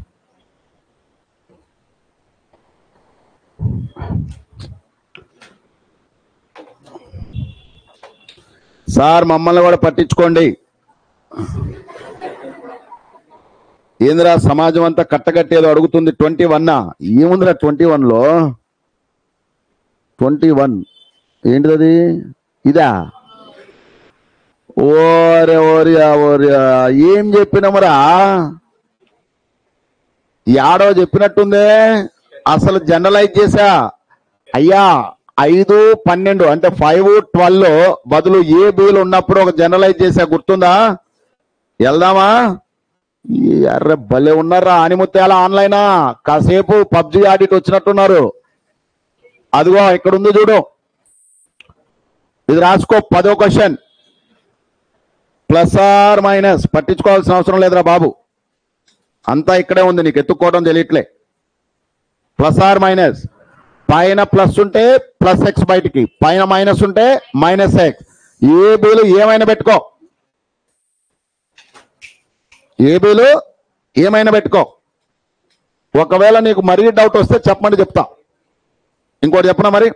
సార్ మమ్మల్ని కూడా పట్టించుకోండి ఏందిరా సమాజం అంతా కట్టగట్టేదో అడుగుతుంది ట్వంటీ వన్నా ఏముందిరా ట్వంటీ వన్లో ట్వంటీ వన్ ఏంటిది ఇదా ఓరే ఓరియా ఓరియా ఏం చెప్పినమరా యాడో చెప్పినట్టుందే అసలు జనరలైజ్ చేసా అయ్యా ఐదు పన్నెండు అంటే ఫైవ్ ట్వెల్వ్ బదులు ఏ బీలు ఉన్నప్పుడు ఒక జనరలైజ్ చేసా గుర్తుందా వెళ్దామా ఈ అర్రె భలే ఉన్నారా ఆనిముత్యాల ఆన్లైనా కాసేపు పబ్జి ఆడిట్ వచ్చినట్టున్నారు అదిగో ఇక్కడ ఉంది చూడు ఇది రాసుకో పదో క్వశ్చన్ ప్లస్ ఆర్ మైనస్ పట్టించుకోవాల్సిన అవసరం లేదురా బాబు అంతా ఇక్కడే ఉంది నీకు ఎత్తుక్కోవడం తెలియట్లే ప్లస్ ఆర్ మైనస్ పైన ప్లస్ ఉంటే ప్లస్ ఎక్స్ బయటికి పైన మైనస్ ఉంటే మైనస్ ఎక్స్ ఏ బీలు ఏమైనా పెట్టుకో ఏ బీలు ఏమైనా పెట్టుకో ఒకవేళ నీకు మరీ డౌట్ వస్తే చెప్పమని చెప్తా ఇంకోటి చెప్పనా మరి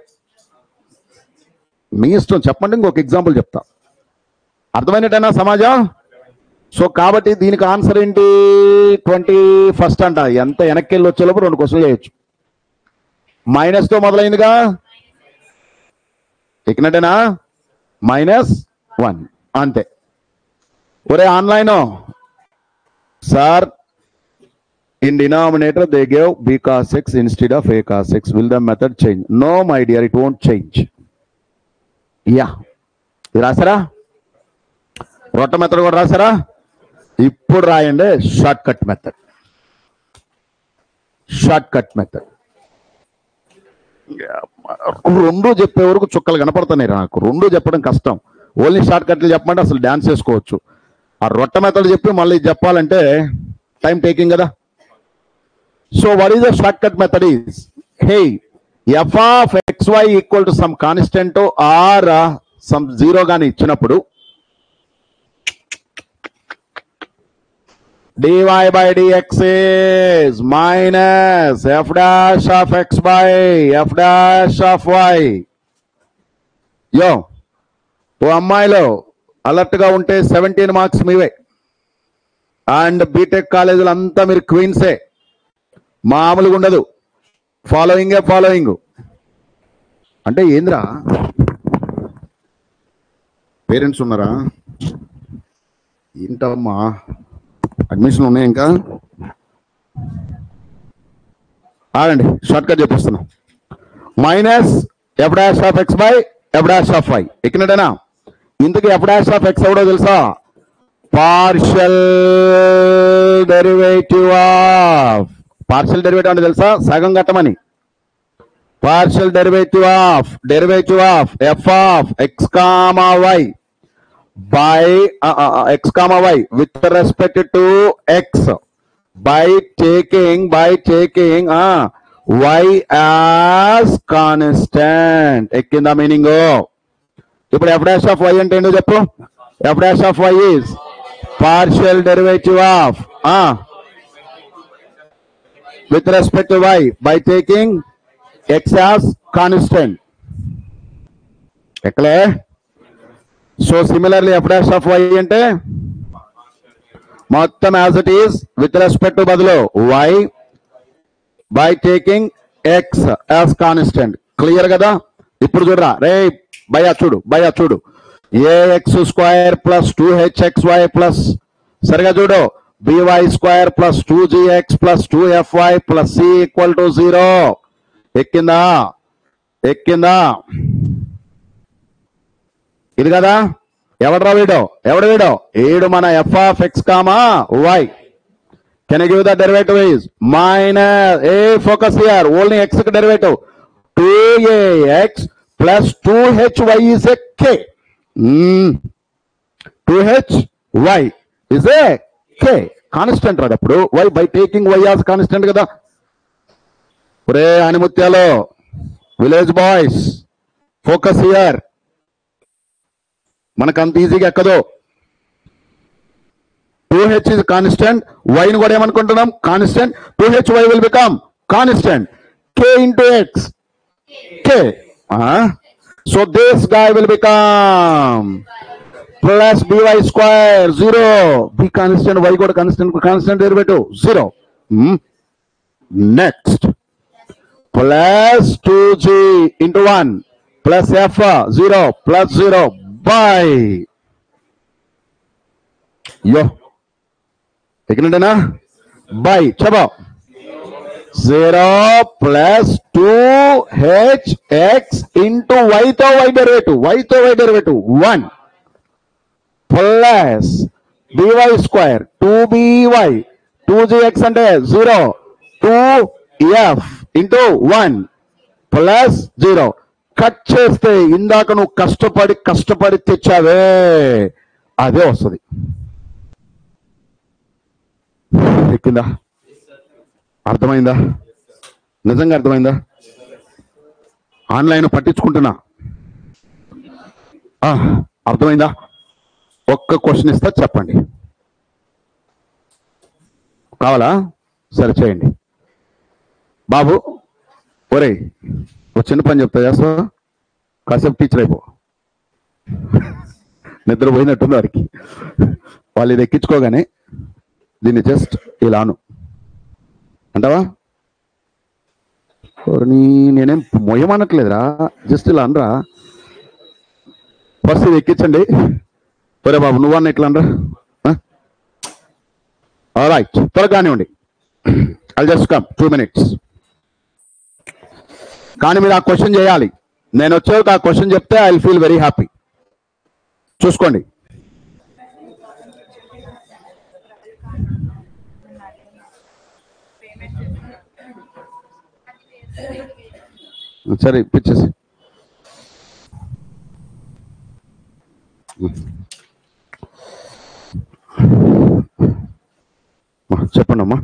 మీ ఇష్టం చెప్పండి ఇంకొక ఎగ్జాంపుల్ చెప్తా అర్థమైనట్టేనా సమాజం సో కాబట్టి దీనికి ఆన్సర్ ఏంటి ట్వంటీ ఫస్ట్ అంట ఎంత వెనక్కి వెళ్ళి వచ్చేలోపు రెండు క్వశ్చన్లు చేయొచ్చు మైనస్ తో మొదలైందిగా ఎక్కినట్టేనా మైనస్ వన్ అంతే ఒరే online sir in denominator they gave b cos x instead of a cos x will the method change no my dear it won't change yeah ఇది రాసారా రొట్ట మెథడ్ కూడా రాసారా ఇప్పుడు రాయండి shortcut method shortcut method రెండు చెప్పే వరకు చుక్కలు కనపడుతున్నాయి నాకు రెండు చెప్పడం కష్టం ఓన్లీ షార్ట్ కట్లు చెప్పమంటే అసలు డాన్స్ చేసుకోవచ్చు ఆ రొట్ట మెథడ్ చెప్పి మళ్ళీ చెప్పాలంటే టైం టేకింగ్ కదా so what is the shortcut method is hey f of xy equal to some constant or uh, some zero గాని ఇచ్చినప్పుడు dy by dx is minus f dash of x by f dash of y యో ఓ అమ్మాయిలో alert గా ఉంటే seventeen marks మీవే and B Tech కాలేజీలు అంతా మీరు క్వీన్సే మామూలుగా ఉండదు ఫాలోయింగే ఫాలోయింగ్ అంటే ఏంద్రా పేరెంట్స్ ఉన్నారా ఏంటమ్మా అడ్మిషన్ ఉన్నాయి ఇంకా ఆగండి షార్ట్ కట్ చెప్పిస్తున్నాం minus f dash of x by f dash of y ఎక్కినట్టేనా ఇంతకీ ఎఫ్ డాష్ ఆఫ్ ఎక్స్ ఎవడో తెలుసా partial derivative of partial derivative అంటే తెలుసా సగం కట్టమని partial derivative of derivative of f of x comma y by uh, uh, uh, x comma y with respect to x by taking by taking uh, y as constant ఎక్కిందా meaning ఇప్పుడు f dash of y అంటే ఏంటో చెప్పు f dash of y is partial derivative of with respect to y by taking x as constant. ఎక్కలే so similarly f dash of y అంటే మొత్తం as it is with respect to బదులు y by taking x as constant clear కదా ఇప్పుడు చూడరా రే భయ్యా చూడు భయ్యా చూడు a x square plus two h x y plus సరిగా చూడు b y square plus two g x plus two f y plus c equal to zero ఎక్కిందా ఎక్కిందా ఇది కదా ఎవడరా వీడు ఎవడు వీడు ఏడు మన f of x comma y can give the derivative is minus a focus here only x కి derivative two a x plus two h y is a k two h y is a k constant రాదు అప్పుడు y by taking y as constant కదా ఒరే ఆనిముత్యాలు village boys focus here మనకు అంత ఈజీగా ఎక్కదు టూ హెచ్ ఇస్ కాన్స్టెంట్ వైని కూడా ఏమనుకుంటున్నాం constant two h y will become constant k into x k so this guy will become plus b y square zero b constant y కూడా constant constant derivative zero next plus two g into one plus f zero plus zero by యో ఎక్కడంటేనా by చెప్పో zero plus two h x into వైతో y derivative వైతో y derivative one plus b y square two b y two g x అంటే zero two f into one plus zero cut చేస్తే ఇందాక నువ్వు కష్టపడి కష్టపడి తెచ్చావే అదే వస్తుంది ఎక్కిందా అర్థమైందా నిజంగా అర్థమైందా ఆన్లైన్ పట్టించుకుంటున్నా ఆ, అర్థమైందా ఒక్క క్వశ్చన్ ఇస్తా చెప్పండి కావాలా సరే చేయండి బాబు ఒరేయ్ ఒక చిన్న పని చెప్తా చేస్తావా కాసేపు టీచర్ అయిపో నిద్ర పోయినట్టుంది వారికి వాళ్ళు ఇది ఎక్కించుకోగానే దీన్ని జస్ట్ ఇలాను అంటావా ఓర్ని నేనేం మొయ్యమనట్లేదురా జస్ట్ ఇలా అనరా ఫస్ట్ ఇది ఎక్కించండి ఒరే బాబు నువ్వన్న ఇట్లా అనరా రైట్ త్వరగా కానివ్వండి I just come two minutes కానీ మీరు ఆ క్వశ్చన్ చేయాలి నేను వచ్చేది ఆ క్వశ్చన్ చెప్తే ఐ ఫీల్ వెరీ హ్యాపీ చూసుకోండి సరే ఇప్పించేసి చెప్పండి అమ్మా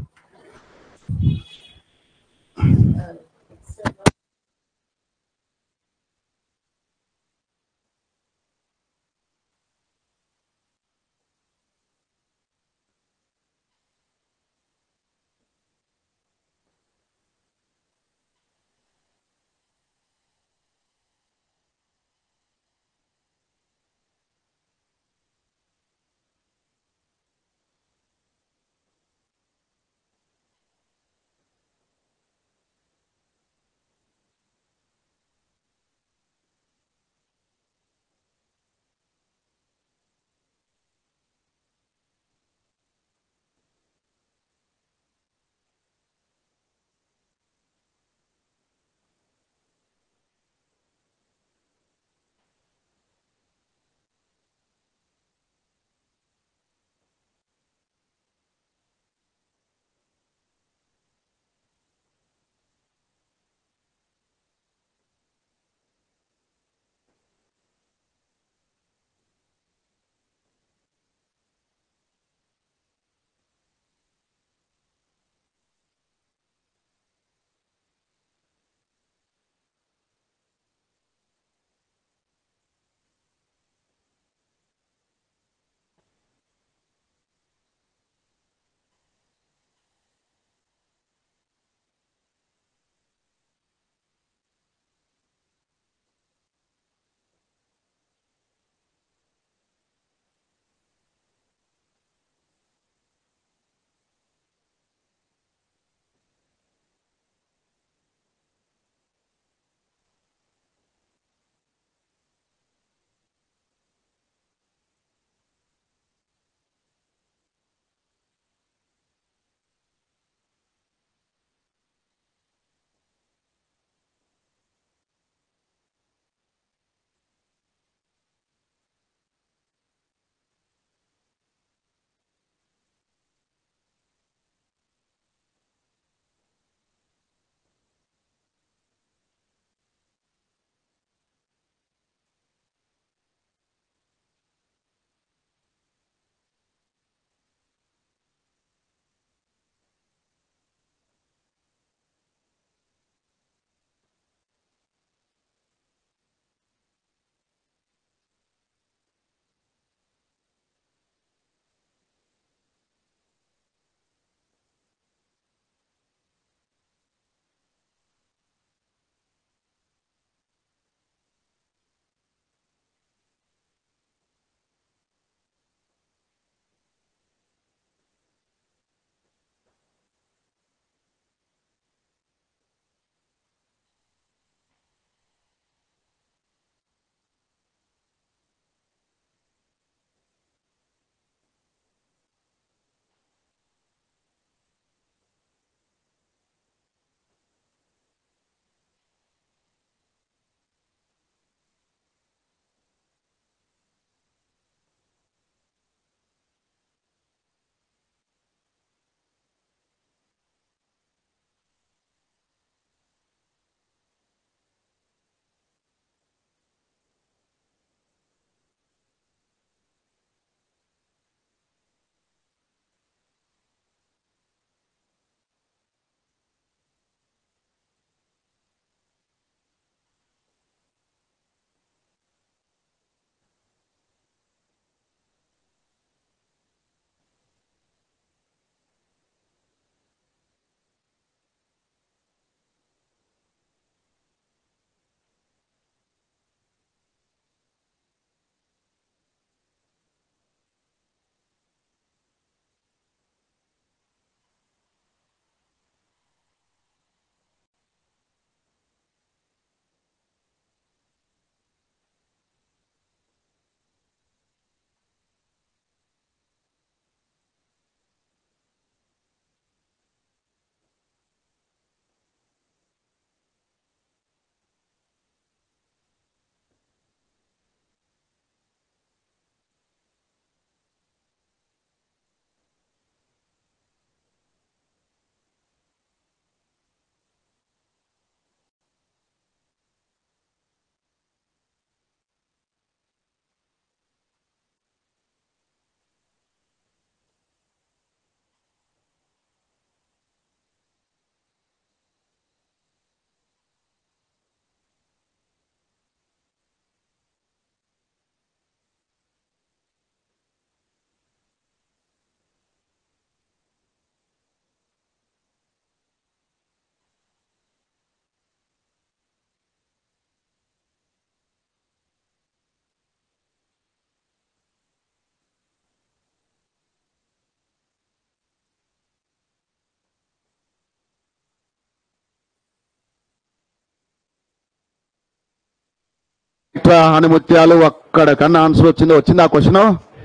రైట్ హనుముత్యాలు అక్కడ కన్నా ఆన్సర్ వచ్చింది వచ్చింది ఆ క్వశ్చన్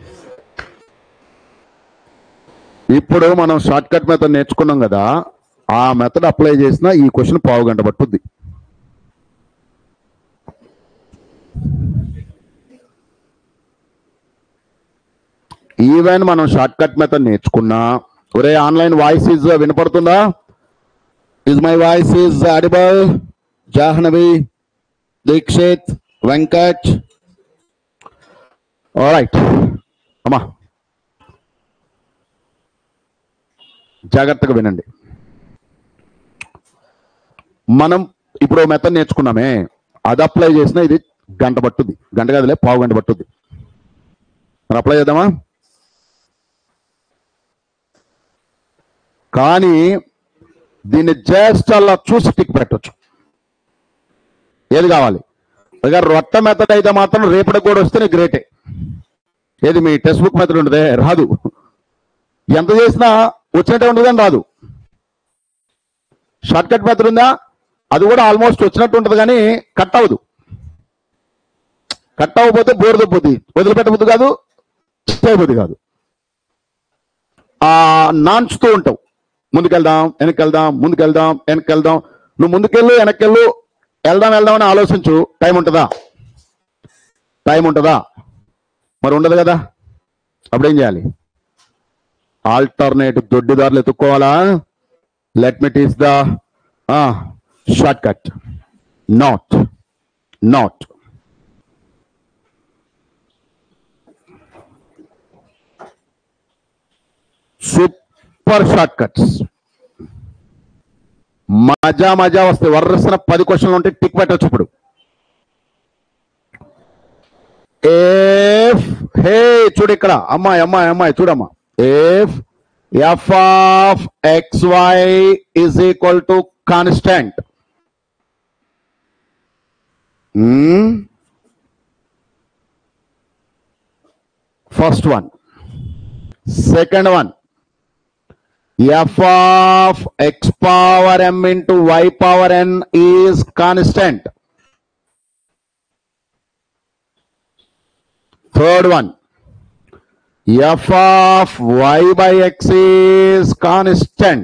ఇప్పుడు మనం షార్ట్ కట్ మెథడ్ నేర్చుకున్నాం కదా ఆ మెథడ్ అప్లై చేసిన ఈ క్వశ్చన్ పావు గంట పట్టుద్ది ఈవెన్ మనం షార్ట్ కట్ మెథడ్ నేర్చుకున్నా ఒరే ఆన్లైన్ వాయిస్ ఇస్ వినపడుతుందా is my voice is audible Jahnavi Dikshit Venkat right అమ్మా జాగ్రత్తగా వినండి మనం ఇప్పుడు మెథడ్ నేర్చుకున్నామే అది అప్లై చేసిన ఇది గంట పట్టుద్ది గంట కదలే పావు గంట పట్టుద్ది మరి అప్లై చేద్దామా కానీ దీన్ని జస్ట్ అలా చూసి టిక్ పెట్టచ్చు ఏది కావాలి అదే రొట్ట మెథడ్ అయితే మాత్రం రేపటికి కూడా వస్తే నీకు గ్రేటే ఏది మీ టెక్స్ట్ బుక్ మెథడ్ ఉండదే రాదు ఎంత చేసినా వచ్చినట్టే ఉండదని రాదు షార్ట్ కట్ మెథడ్ ఉందా అది కూడా ఆల్మోస్ట్ వచ్చినట్టు ఉంటుంది కానీ కట్ అవ్వదు కట్ అవ్వకపోతే బోర్ దొబ్బుద్ది వదిలిపెట్టబుద్ది కాదు చేయబుద్ది కాదు ఆ నాంచుతూ ఉంటావు ముందుకెళ్దాం వెనక్కి ముందుకెళ్దాం వెనక్కి వెళ్దాం నువ్వు ముందుకెళ్ళు వెనక్కెళ్ళు వెళ్దాం వెళ్దాం అని ఆలోచించు టైం ఉంటుందా టైం ఉంటుందా మరి ఉండదు కదా అప్పుడేం చేయాలి ఆల్టర్నేట్ దొడ్డిదారులు ఎత్తుక్కోవాలా let me tease the short cut not not super short cuts మజా మజా వస్తే వరుసన పది క్వశ్చన్లు ఉంటే టిక్ పెట్టచ్చు ఇప్పుడు ఎఫ్ హే చూడు ఇక్కడ అమ్మాయి అమ్మాయి అమ్మాయి చూడమ్మా f f of x y is equal to constant first one second one f of x power m into y power n is constant. Third one, f of y by x is constant.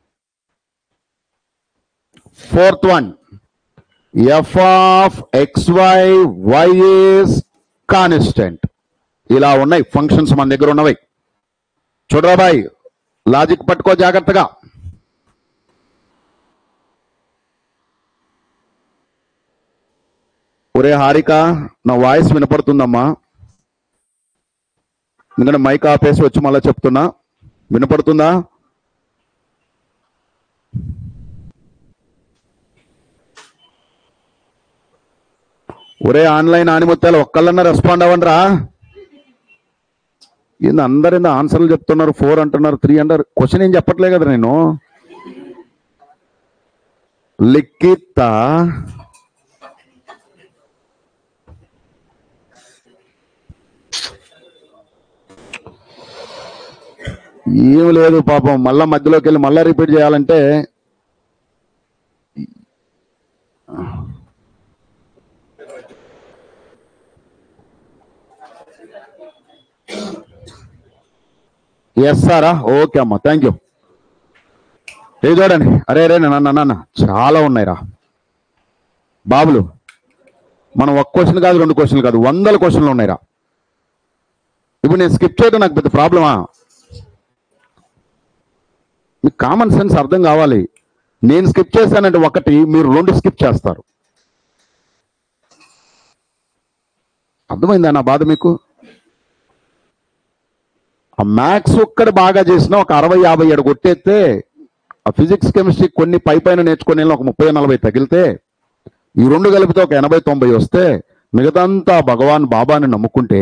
Fourth one, f of xy y is constant. ఇలా ఉన్నాయి functions మన దగ్గర ఉన్నవి చూడరా bye logic పట్టుకో జాగ్రత్తగా ఒరే హారిక నా వాయిస్ వినపడుతుందమ్మా ఎందుకంటే మైక్ ఆపేసి వచ్చి మళ్ళీ చెప్తున్నా వినపడుతుందా ఒరే ఆన్లైన్ ఆనిముత్యాలు ఒక్కళ్ళన్నా రెస్పాండ్ అవ్వండి రా ఏంది అందరు ఏందో ఆన్సర్లు చెప్తున్నారు ఫోర్ అంటున్నారు త్రీ అంటారు క్వశ్చన్ ఏం చెప్పట్లే కదా నేను లిఖిత ఏం లేదు పాపం మళ్ళా మధ్యలోకి వెళ్ళి మళ్ళా రిపీట్ చేయాలంటే ఎస్ సారా ఓకే అమ్మా థ్యాంక్ యూ ఇది చూడండి అరే అరే నాన్న నాన్న చాలా ఉన్నాయిరా బాబులు మనం ఒక క్వశ్చన్ కాదు రెండు క్వశ్చన్లు కాదు వందల క్వశ్చన్లు ఉన్నాయిరా ఇప్పుడు నేను స్కిప్ చేయడం నాకు పెద్ద ప్రాబ్లమా మీకు కామన్ సెన్స్ అర్థం కావాలి నేను స్కిప్ చేశానంటే ఒకటి మీరు రెండు స్కిప్ చేస్తారు అర్థమైందా నా బాధ మీకు ఆ మ్యాథ్స్ ఒక్కడు బాగా చేసినా ఒక అరవై యాభై ఏడు కొట్టేస్తే ఆ ఫిజిక్స్ కెమిస్ట్రీ కొన్ని పై పైన నేర్చుకుని వెళ్ళి ఒక ముప్పై నలభై తగిలితే ఈ రెండు కలిపితే ఒక ఎనభై తొంభై వస్తే మిగతాంతా భగవాన్ బాబాని నమ్ముకుంటే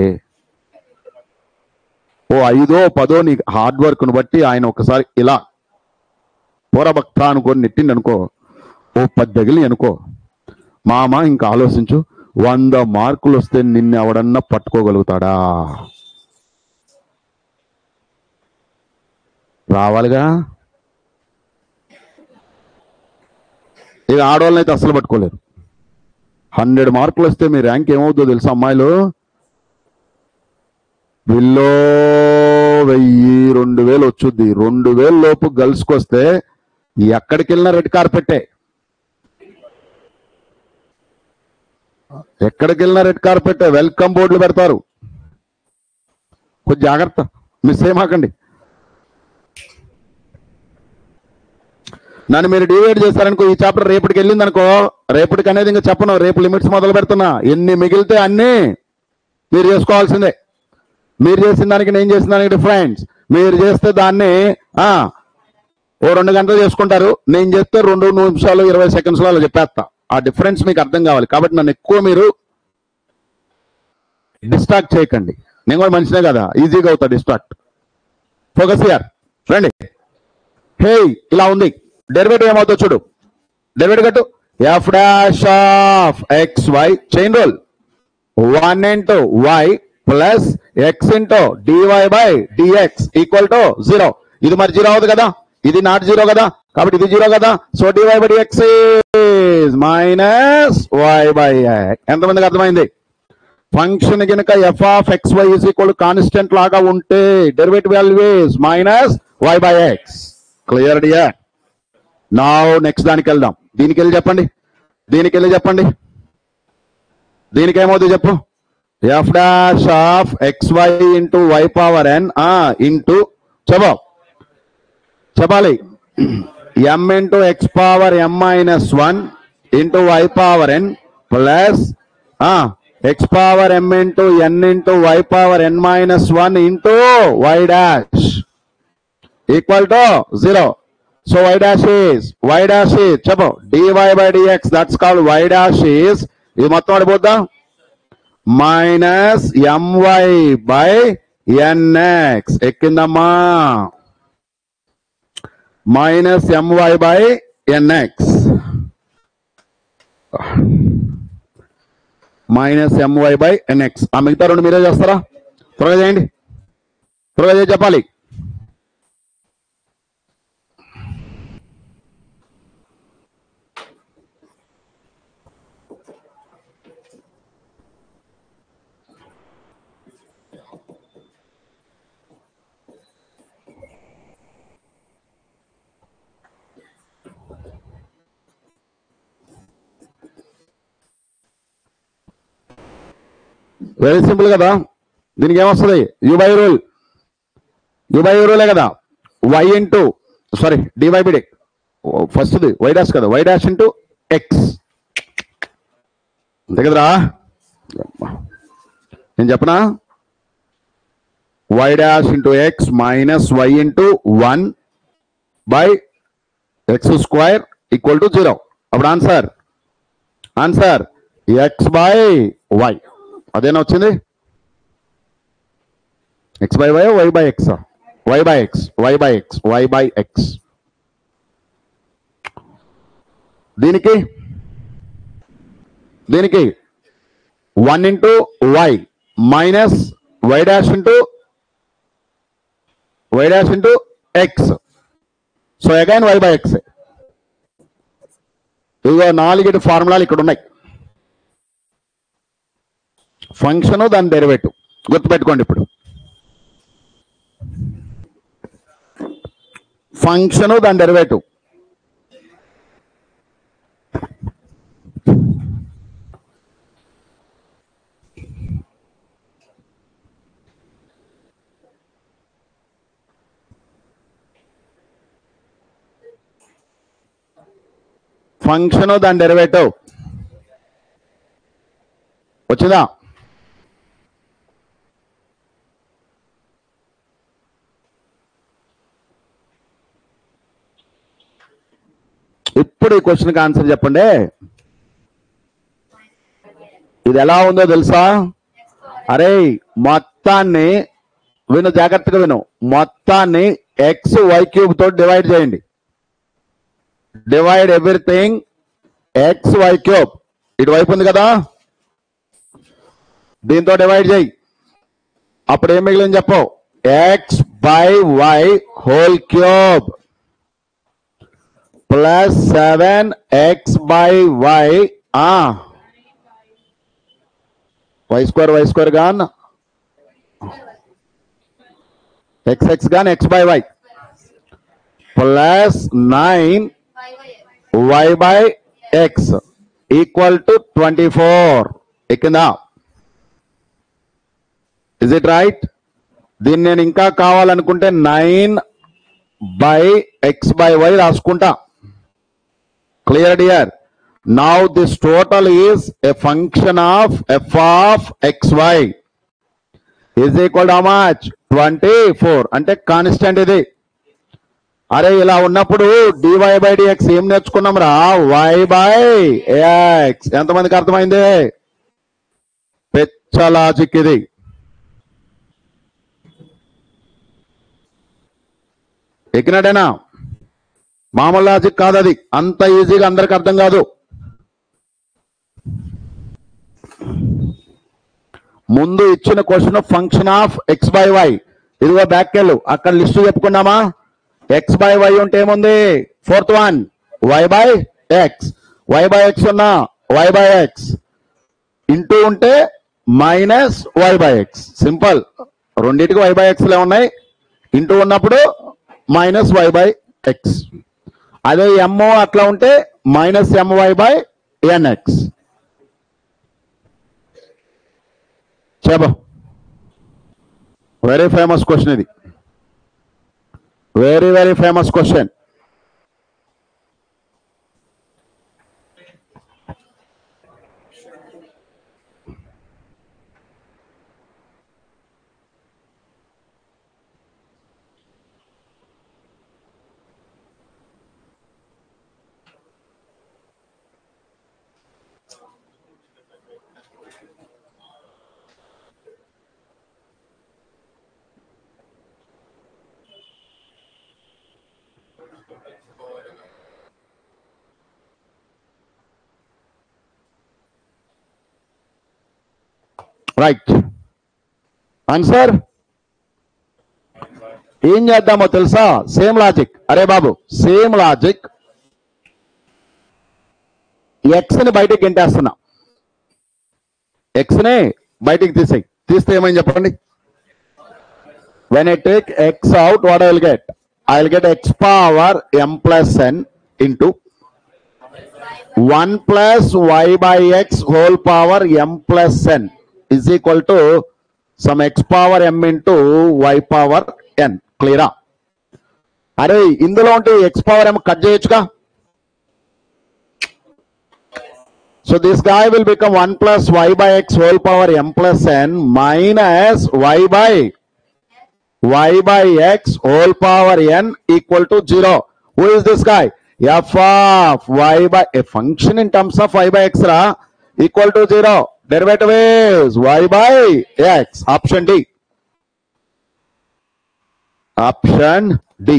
ఓ ఐదో పదో నీ హార్డ్ వర్క్ను బట్టి ఆయన ఒకసారి ఇలా పూరభక్త అనుకొని నెట్టిండి అనుకో ఓ పది తగిలి అనుకో మామ ఇంకా ఆలోచించు వంద మార్కులు వస్తే నిన్ను ఎవడన్నా పట్టుకోగలుగుతాడా రావాలిగా ఇక ఆడవాళ్ళని అయితే అస్సలు పట్టుకోలేరు హండ్రెడ్ మార్కులు వస్తే మీ ర్యాంక్ ఏమవుతుందో తెలుసా అమ్మాయిలు వీళ్ళో వెయ్యి రెండు వేలు వచ్చుద్ది రెండు వేలు లోపు గర్ల్స్కి వస్తే ఎక్కడికి వెళ్ళినా రెడ్ కార్పెట్టే ఎక్కడికి వెళ్ళినా రెడ్ కార్పెట్ వెల్కమ్ బోర్డులు పెడతారు కొంచెం జాగ్రత్త మిస్ ఏమాకండి నన్ను మీరు డివైడ్ చేస్తారనుకో ఈ చాప్టర్ రేపటికి వెళ్ళింది అనుకో రేపటికి అనేది ఇంకా చెప్పను రేపు లిమిట్స్ మొదలు పెడుతున్నా ఎన్ని మిగిలితే అన్ని మీరు చేసుకోవాల్సిందే మీరు చేసిన దానికి నేను చేసిన దానికి డిఫరెన్స్ మీరు చేస్తే దాన్ని ఆ ఓ రెండు గంటలు చేసుకుంటారు నేను చేస్తే రెండు నిమిషాలు ఇరవై సెకండ్స్ లో అలా చెప్పేస్తా ఆ డిఫరెన్స్ మీకు అర్థం కావాలి కాబట్టి నన్ను ఎక్కువ మీరు డిస్ట్రాక్ట్ చేయకండి నేను కూడా మంచిదే కదా ఈజీగా అవుతా డిస్ట్రాక్ట్ ఫోకస్ ఇయర్ రండి హే ఇలా ఉంది డెరివేటివ్ ఏమవుతుందో చూడు డెరివేటివ్ కట్టు f dash of x y chain rule one into y plus x into d y by d x equal to zero ఇది మరి జీరో అవుతుంది కదా ఇది నాట్ జీరో కదా కాబట్టి ఇది జీరో కదా so d y by d x minus y by x ఎంతమందికి అర్థమైంది ఫంక్షన్ కనుక f of x y is equal constant లాగా ఉంటే derivative values minus y by x clear dear నా నెక్స్ట్ దానికి వెళ్దాం దీనికి వెళ్ళి చెప్పండి దీనికి వెళ్ళి చెప్పండి దీనికి ఏమవుతుంది చెప్పు f dash of x y into y power n into చెప్పు చెప్పాలి m into x power m minus one into y power n plus X power m into n into y power n minus one into y dash equal to zero so y dash is y dash is చెప్పు d y by d x that's called y dash is ఇది మొత్తం అడిపోద్దా minus m y by n x ఎక్కిందమ్మా minus m y by n x minus m y by n x ఆ మిగతా రెండు మీరే చేస్తారా త్వరగా చేయండి త్వరగా చేసి చెప్పాలి వెరీ సింపుల్ కదా దీనికి ఏమొస్తుంది u by rule u by రూలే కదా y into sorry d y b ఫస్ట్ది వై డాష్ కదా వై డాష్ ఇంటూ ఎక్స్ అంతే కదరా నేను చెప్పనా y dash into x minus y into one by x square equal to zero అప్పుడు answer answer x by y అదేనా వచ్చింది x by y y by x y by x y by x y by x దీనికి దీనికి one into y minus y dash into y dash into x so again y by x ఇదిగో నాలుగిటి ఫార్ములాలు ఇక్కడ ఉన్నాయి function దాని derivative గుర్తుపెట్టుకోండి ఇప్పుడు function దాని డెరివేటివ్ ఫంక్షన్ దాని డెరివేటివ్ వచ్చిందా ఇప్పుడు ఈ క్వశ్చన్కి ఆన్సర్ చెప్పండి ఇది ఎలా ఉందో తెలుసా అరే మొత్తాన్ని విను జాగ్రత్తగా విను మొత్తాన్ని ఎక్స్ వై క్యూబ్ తోటి డివైడ్ చేయండి divide everything x y cube ఇటువైపు ఉంది కదా దీంతో డివైడ్ చేయి అప్పుడు ఏం మిగిలింది చెప్పు x by y whole cube plus seven x by y y square y square gone x x gone x by y plus nine Five by y X. by x equal to 24 ఎక్కిందా is it right దీన్ని నేను ఇంకా కావాలనుకుంటే nine by x by y రాసుకుంటా clear dear now this total is a function of f of x y is equal to much twenty four అంటే constant ఇది అరే ఇలా ఉన్నప్పుడు డివై బై డిఎక్స్ ఏం నేర్చుకున్నాం రా వై బై ఎక్స్ ఎంతమందికి అర్థమైంది పెచ్చ లాజిక్ ఇది ఎక్కినట్టేనా మామూలు లాజిక్ కాదు అది అంత ఈజీగా అందరికి అర్థం కాదు ముందు ఇచ్చిన question function of x by y ఇదిగో బ్యాక్ వెళ్ళు అక్కడ లిస్ట్ చెప్పుకున్నామా ఎక్స్ బై వై ఉంటే ఏముంది fourth one y by x y by x ఉన్నా వై బై ఎక్స్ ఇంటూ ఉంటే minus y by x simple రెండింటికి వై బై ఎక్స్ లే ఉన్నాయి ఇంటూ ఉన్నప్పుడు మైనస్ వై బై ఎక్స్ అదే ఎమ్ అట్లా ఉంటే minus m y by n x చెప్ప వెరీ ఫేమస్ క్వశ్చన్ ఇది very very famous question right answer ఏం చేద్దామో తెలుసా సేమ్ లాజిక్ అరే బాబు సేమ్ లాజిక్ ఎక్స్ ని బయటికి గెంటేస్తున్నా ఎక్స్ ని బయటికి తీసేయి తీస్తే ఏమని చెప్పండి when I take x out what I will get I will get x power m plus n into one plus y by x whole power m plus n is equal to some x power m into y power n క్లియరా అరే ఇందులో ఉంటే x power m cut చేయొచ్చుగా so this guy will become 1 plus y by x whole power m plus n minus y by y by x whole power n equal to 0. Who is this guy? f of y by a function in terms of y by x ra equal to 0. Derivative is y by x. Option D. Option D.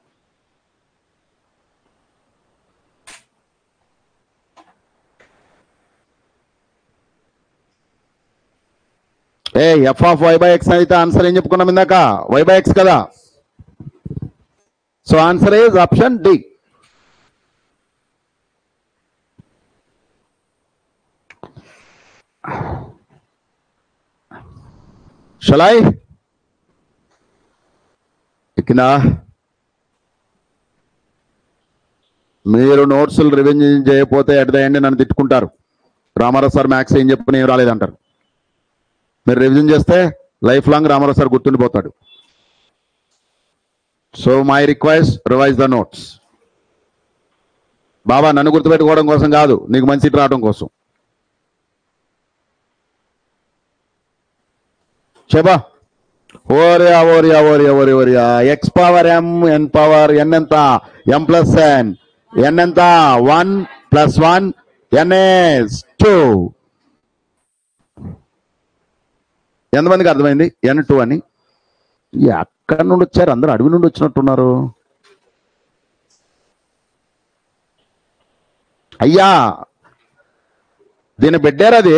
ఏ f of y by x అయితే answer ఏం చెప్పుకున్నాం ఇందాక y by x కదా so answer is option D షలాయ్ ఎక్కినా మీరు నోట్స్లు రివిజన్ చేయకపోతే ఎట్ ద ఎండ్ నన్ను తిట్టుకుంటారు రామారావు సార్ మ్యాథ్స్ ఏం చెప్పిన ఏం రాలేదంటారు మీరు రివిజన్ చేస్తే లైఫ్ లాంగ్ రామారావు సార్ గుర్తుండిపోతాడు so my request revise the notes బాబా నన్ను గుర్తుపెట్టుకోవడం కోసం కాదు నీకు మంచి సీట్ రావడం కోసం చెప్పా ఓరియా ఓరియా ఓరియా ఓరియా ఓరియా x power m n power n ఎంత ఎం ప్లస్ ఎన్ ఎన్ ఎంత one plus one n s two ఎంతమందికి అర్థమైంది ఎన్ టూ అని ఎక్కడి నుండి వచ్చారు అందరూ అడవి నుండి వచ్చినట్టున్నారు అయ్యా దీన్ని పెట్టారు అది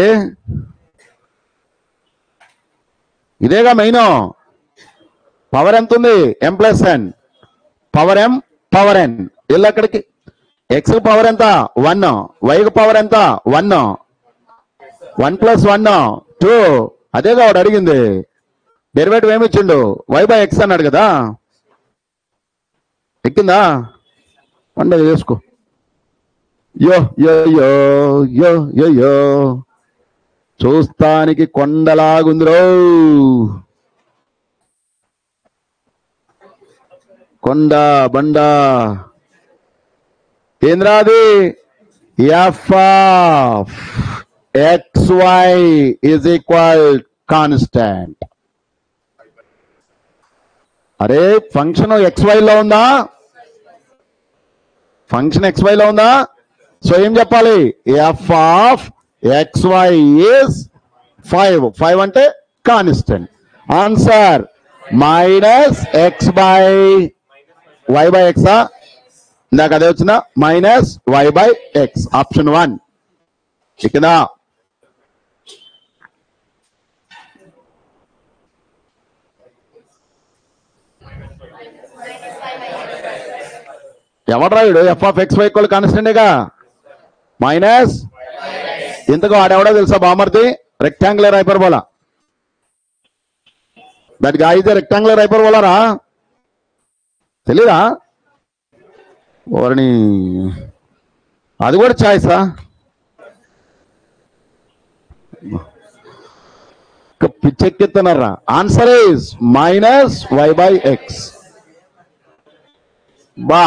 ఇదేగా మెయిన్ పవర్ ఎంత ఉంది m plus n power m power n ఇల్లు అక్కడికి ఎక్స్ పవర్ ఎంత వన్ వైకి పవర్ ఎంత one one plus one two అదే వాడు అడిగింది డెరివేటివ్ ఏమి ఇచ్చిండు వై బై ఎక్స్ అన్నాడు కదా ఎక్కిందా పండుగ చేసుకో యో యో యో యో యో యో చూస్తానికి కొండలాగుందిరో కొండ బండ ఏంద్రాది f of x y is equal constant అరే ఫంక్షన్ ఎక్స్ లో ఉందా ఫంక్షన్ ఎక్స్ లో ఉందా సో ఏం చెప్పాలి f of x y is five five అంటే constant answer minus x by y by x ఇందాక అదే వచ్చిన minus y by x option one ఇక్కడ ఎవడు రాయుడు f of x y equal కాన్స్టెంటేగా మైనస్ ఇంతకు ఆడెవడో తెలుసా బామర్ది రెక్టాంగులర్ హైపర్బోలా దానికి అయితే రెక్టాంగులర్ హైపర్బోలారా తెలీదా ఓరని అది కూడా ఛాయిసా పిచ్చెక్కిస్తున్నారా answer is minus y by x బా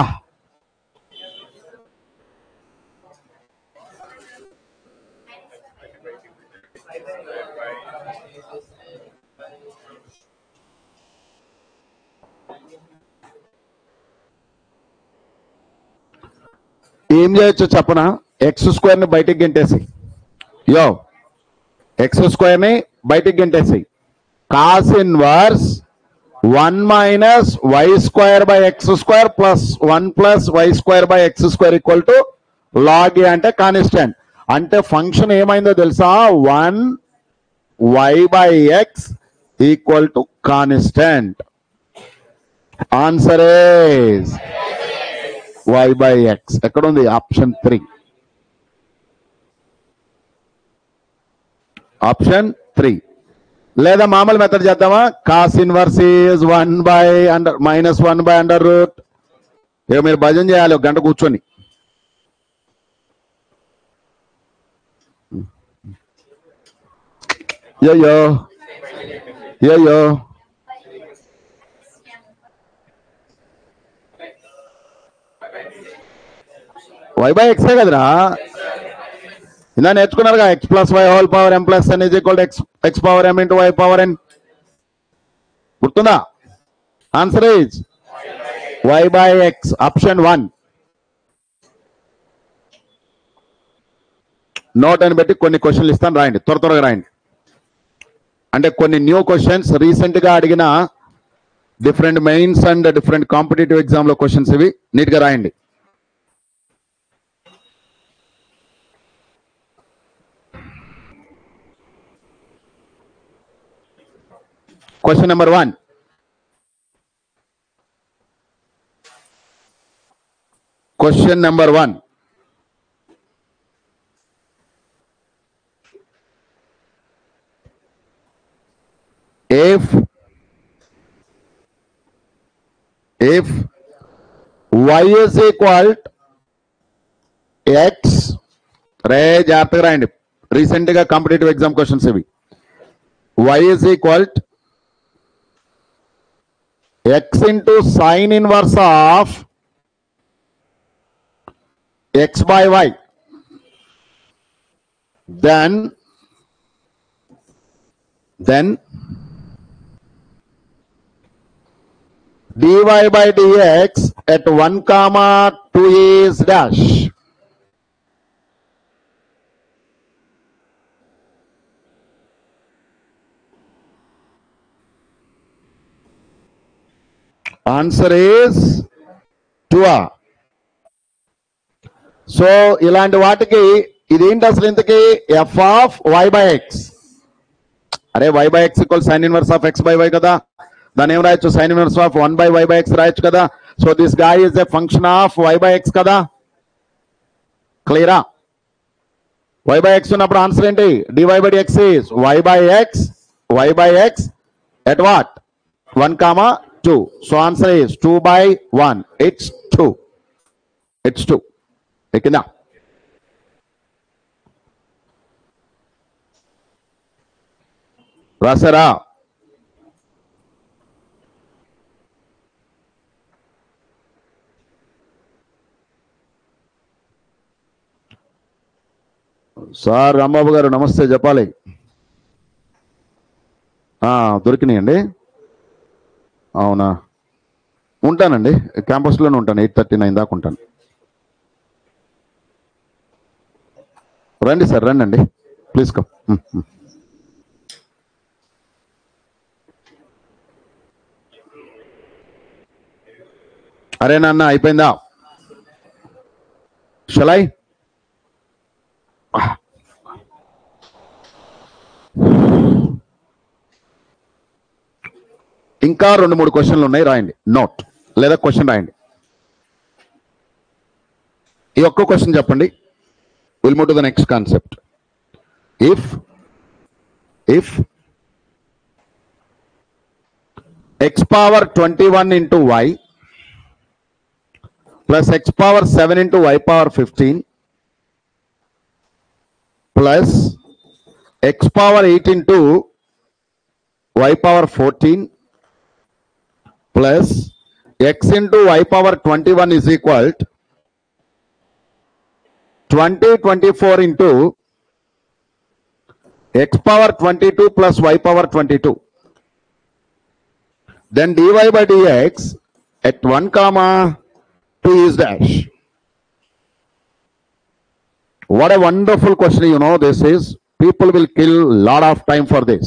ఏం చేయొచ్చు చెప్పనా ఎక్స్ స్క్వేర్ ని బయటికి గెంటేసి యో ఎక్స్ స్క్వేర్ ని బయటికి గెంటేసి cos inverse one minus y square by x square plus one plus y square by x square equal to log a అంటే కాన్స్టెంట్ అంటే ఫంక్షన్ ఏమైందో తెలుసా one y by x equal to constant answer is y by x ఎక్కడ ఉంది option three option three లేదా మామూలు method చేద్దామా cos inverse is one by under minus one by under root ఇక మీరు భజన చేయాలి ఒక గంట కూర్చొని యో యో వై బై ఎక్సే కదరా ఇందా నేర్చుకున్నారుగా x plus y whole power m plus n is equal x x power m into y power n గుర్తుందా answer is y by x option one note అని పెట్టి కొన్ని క్వశ్చన్లు ఇస్తాను రాయండి త్వర త్వరగా రాయండి అంటే కొన్ని న్యూ క్వశ్చన్స్ రీసెంట్ గా అడిగిన different mains and different competitive exam లో క్వశ్చన్స్ ఇవి నీట్ గా రాయండి Question number one. Question number one. If if y is equal to x రే జాగ్రత్తగా రాయండి రీసెంట్ గా కాంపిటేటివ్ ఎగ్జామ్ క్వశ్చన్స్ ఇవి y is equal to x into sine inverse of x by y then then dy by dx at 1 comma 2 is dash answer is టూఆ so ఇలాంటి వాటికి ఇదేంటి అసలు ఇంతకి f of y by x అరే y by x equal sine inverse of x by y కదా దాని ఏం రాయొచ్చు sine inverse of one by y by x రాయొచ్చు కదా so this guy is a function of y by x కదా క్లియరా y by x ఉన్నప్పుడు answer ఏంటి d y by x is y by x y by X at what one comma two so answer is two by one it's two it's two ఎక్కిందా రాసారా sir Rambabu గారు నమస్తే చెప్పాలి ఆ, దొరికినాయండి అవునా ఉంటానండి క్యాంపస్లోనే ఉంటాను ఎయిట్ థర్టీ నైన్ దాకా ఉంటాను రండి సార్ రండి అండి ప్లీజ్ కమ్ అరే నాన్న అయిపోయిందా షలై ఇంకా రెండు మూడు క్వశ్చన్లు ఉన్నాయి రాయండి నోట్ లేదా క్వశ్చన్ రాయండి ఈ ఒక్క క్వశ్చన్ చెప్పండి will move to the next concept if if x power twenty one into y plus X power seven into y power fifteen plus X power eight into y power fourteen plus x into y power twenty one is equal twenty twenty four into x power twenty two plus y power twenty two then d y by d x at one comma two is dash What a wonderful question, you know, this is. People will kill lot of time for this.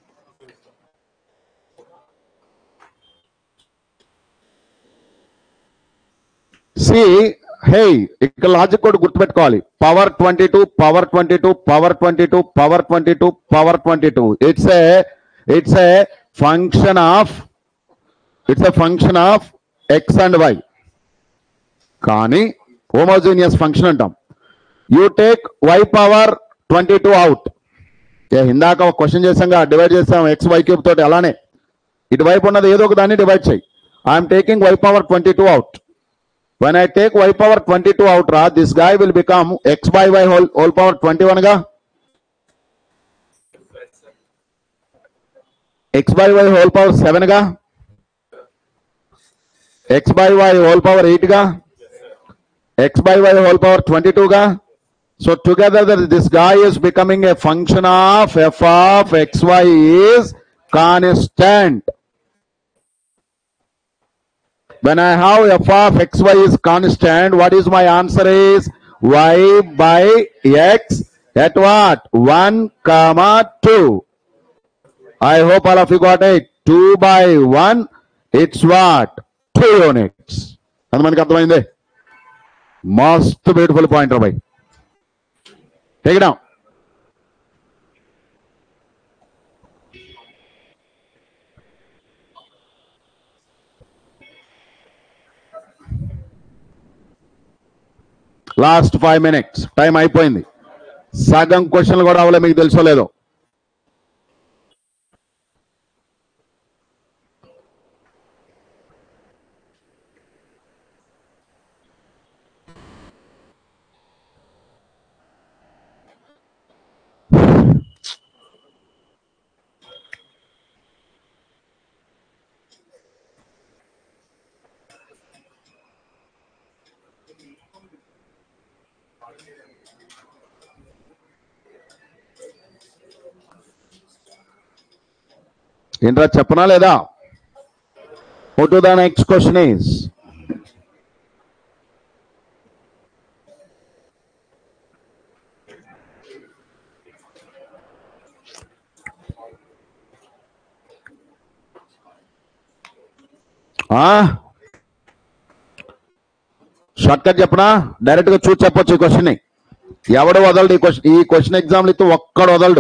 See hey ఇక్కడ logic కూడా గుర్తుపెట్టుకోవాలి power twenty two power twenty two power twenty two power twenty two power twenty two it's a it's a function of it's a function of x and y కానీ homogeneous function అంటాం you take y power twenty two out ఇందాక ఒక question చేసాం divide చేసాం X y cube తోటి అలానే ఇటువైపు ఉన్నది ఏదో ఒక దాన్ని డివైడ్ చేయి I'm taking y power twenty two out when I take y power twenty two out రా this guy will become x by y whole whole power twenty one గా x by y whole power seven గా x by y whole power eight గా x by y whole power 22 ga so together that this guy is becoming a function of f of xy is constant when i have f of xy is constant what is my answer is y by x at what 1 comma 2 i hope all of you got it 2 by 1 it's what 2 units ఎంతమందికి అర్థమైంది మస్తు beautiful point రా భాయ్ take down last five minutes time అయిపోయింది సగం క్వశ్చన్లు కూడా అవ్వలే మీకు తెలుసో లేదో ఏంట్రా చెప్పనా లేదా to the next question is shortcut చెప్పనా డైరెక్ట్ గా చూసి చెప్పొచ్చు ఈ క్వశ్చన్ ని ఎవడు వదలడు ఈ క్వశ్చన్ ఈ క్వశ్చన్ ఎగ్జామ్లు ఇస్తే ఒక్కడు వదలడు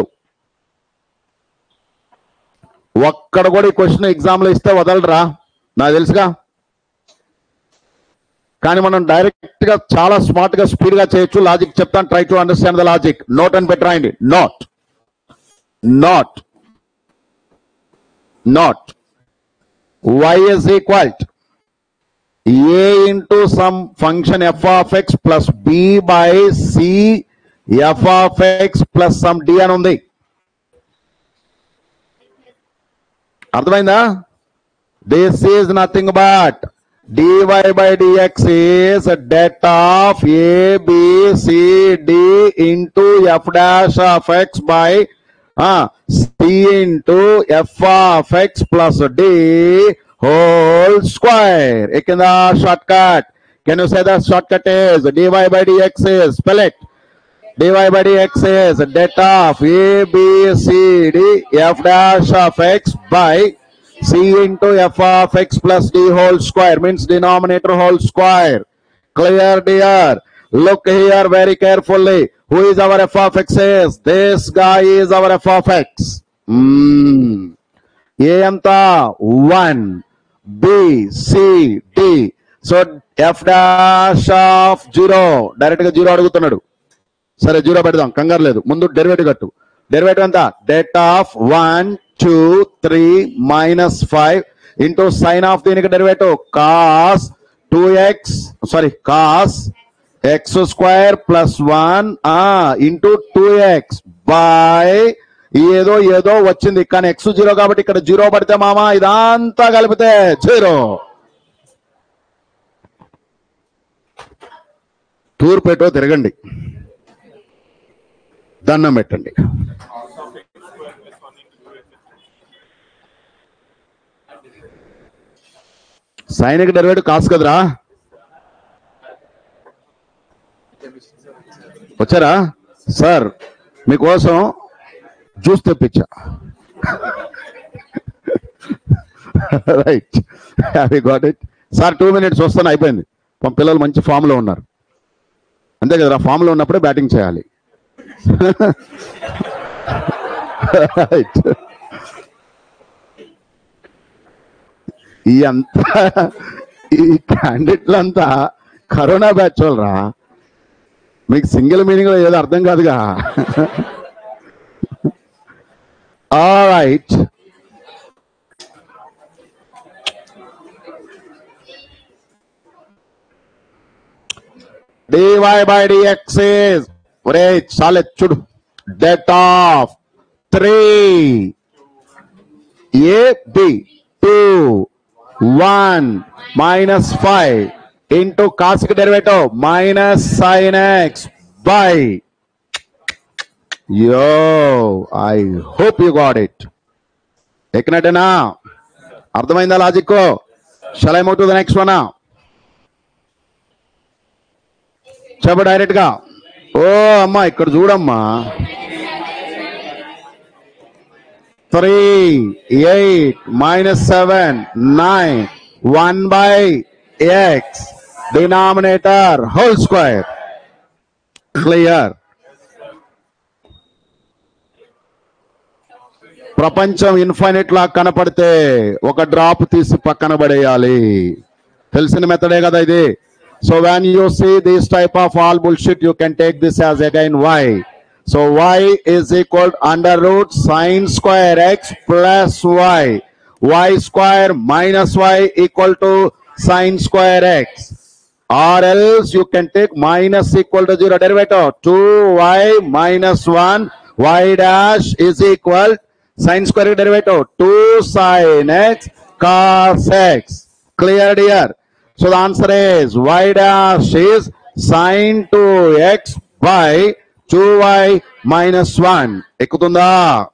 ఒక్కడ కూడా ఈ క్వశ్చన్ ఎగ్జామ్ లో ఇస్తే వదలరా నాకు తెలుసుగా కానీ మనం డైరెక్ట్ గా చాలా స్మార్ట్ గా స్పీడ్ గా చేయొచ్చు లాజిక్ చెప్తాను try to understand the logic note అని పెట్టి రాయండి not not not y is equal to a into some function f of x plus b by c f of x plus some d అని ఉంది అర్థమైందా this is nothing but dy by dx is det of a b c d into f dash of x by uh, c into f of x plus d whole square. In the shortcut, can you say the shortcut is dy by dx is spell it. dy by dx is det of a b c d f dash of x by c into f of x plus d whole square means denominator whole square. Clear dear. Look here very carefully. Who is our f of x is? This guy is our f of x. Hmm. A ఎంత one B C D so f dash of zero direct గా zero అడుగుతున్నాడు సరే zero పెడదాం కంగారు లేదు ముందు derivative కట్టు derivative ఎంత det of one two three minus five into sine of దీనికి derivative cos two x sorry cos x square plus one into two x by ఏదో ఏదో వచ్చింది కానీ ఎక్స్ జీరో కాబట్టి ఇక్కడ జీరో పడితే మామ ఇదంతా కలిపితే జీరో తూర్పు ఎటో తిరగండి దండం పెట్టండి సైనిక డెరివేటివ్ కాసు కదరా వచ్చారా సార్ మీకోసం జ్యూస్ తెప్పించా right happy got it sir two minutes వస్తాను అయిపోయింది మా పిల్లలు మంచి ఫామ్ లో ఉన్నారు అంతే కదరా ఫామ్ లో ఉన్నప్పుడే బ్యాటింగ్ చేయాలి రైట్ ఈ అంతా ఈ క్యాండిడేట్లంతా కరోనా బ్యాచ్ వాళ్ళరా మీకు సింగిల్ మీనింగ్ లో ఏదో అర్థం కాదుగా All right. dy by dx is ఒరే చాలే చూడు det of three A B two one minus five into కాసిక్ derivative minus sine x by yo I hope you got it ఎక్కినట్టేనా అర్థమైందా logic shall I move to the next one చెప్ప direct గా ఓ అమ్మా ఇక్కడ చూడమ్మా three eight minus seven nine one by x denominator whole square clear ప్రపంచం infinite లా కనపడితే ఒక డ్రాప్ తీసి పక్కన పడేయాలి తెలిసిన మెథడే కదా ఇది so when you see this type of all bullshit you can take this as again y so y is equal under root sine square x plus y y square minus y equal to sine square x or else you can take minus equal to zero derivative 2y minus 1 y dash is equal sin square derivative 2 sin x cos x clear dear so the answer is y dash is sin 2x by 2y minus 1 ఎక్కుతుందా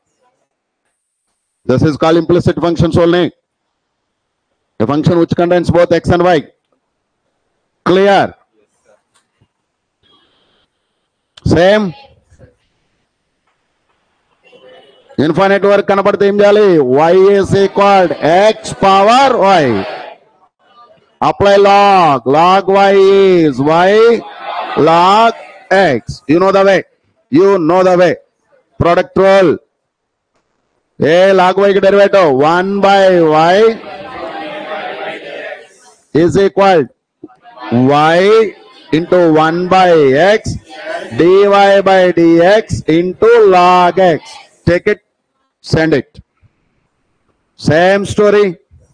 this is called implicit functions only a function which contains both x and y clear same infinite work కనపడితే ఏం చేయాలి y is equal x power y apply log log y is y log x you know the way you know the way product rule ఏ log వైకి derivative one by y is equal y into one by x dy by dx into log x take it send it same story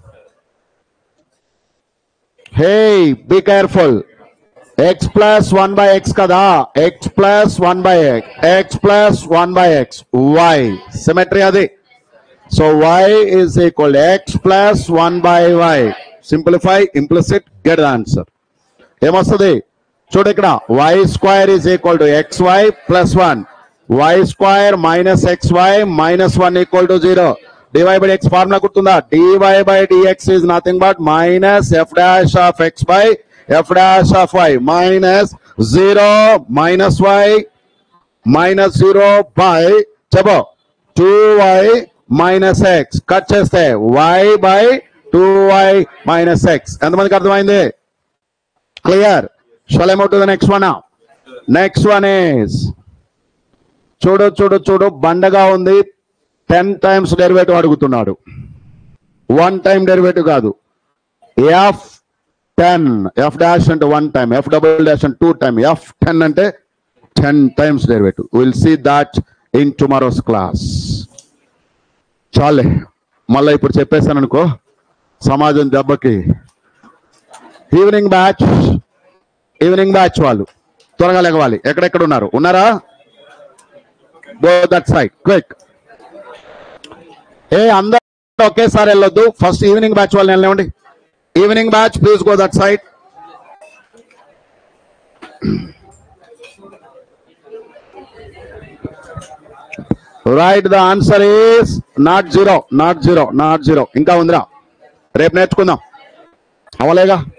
hey be careful x plus one by x కదా X plus one by x x plus one by x y symmetry అది so y is equal x plus one by y simplify implicit get the answer ఏమొస్తుంది చూడు ఇక్కడ y square is equal to x y plus one y square minus x y minus one equal to zero dy by x formula గుర్తుందా dy by dx is nothing but minus f dash of x by f dash of y minus zero minus y minus zero by చెప్పు two y minus x cut చేస్తే y by two y minus x ఎంతమందికి అర్థమైంది clear shall ఏమౌట్ the next one next one is చూడు చూడు చూడు బండగా ఉంది టెన్ టైమ్స్ డెరివేటివ్ అడుగుతున్నాడు వన్ టైం డెరివేటివ్ కాదు ఎఫ్ టెన్ ఎఫ్ డాష్ అంటే one time f double dash అంటే టూ టైం ఎఫ్ టెన్ అంటే ten times derivative will see that in tomorrow's class చాలే మళ్ళీ ఇప్పుడు చెప్పేశాను అనుకో సమాజం దెబ్బకి ఈవినింగ్ బ్యాచ్ ఈవినింగ్ బ్యాచ్ వాళ్ళు త్వరగా లెగవాలి ఎక్కడెక్కడ ఉన్నారు ఉన్నారా గో దట్ సైడ్ క్విక్ ఏ అందరూ ఒకేసారి వెళ్ళొద్దు ఫస్ట్ ఈవినింగ్ బ్యాచ్ వాళ్ళని వెళ్ళనివ్వండి evening batch please go that side right the answer is not zero not zero not zero ఇంకా ఉందిరా రేపు నేర్చుకుందాం అవలేగా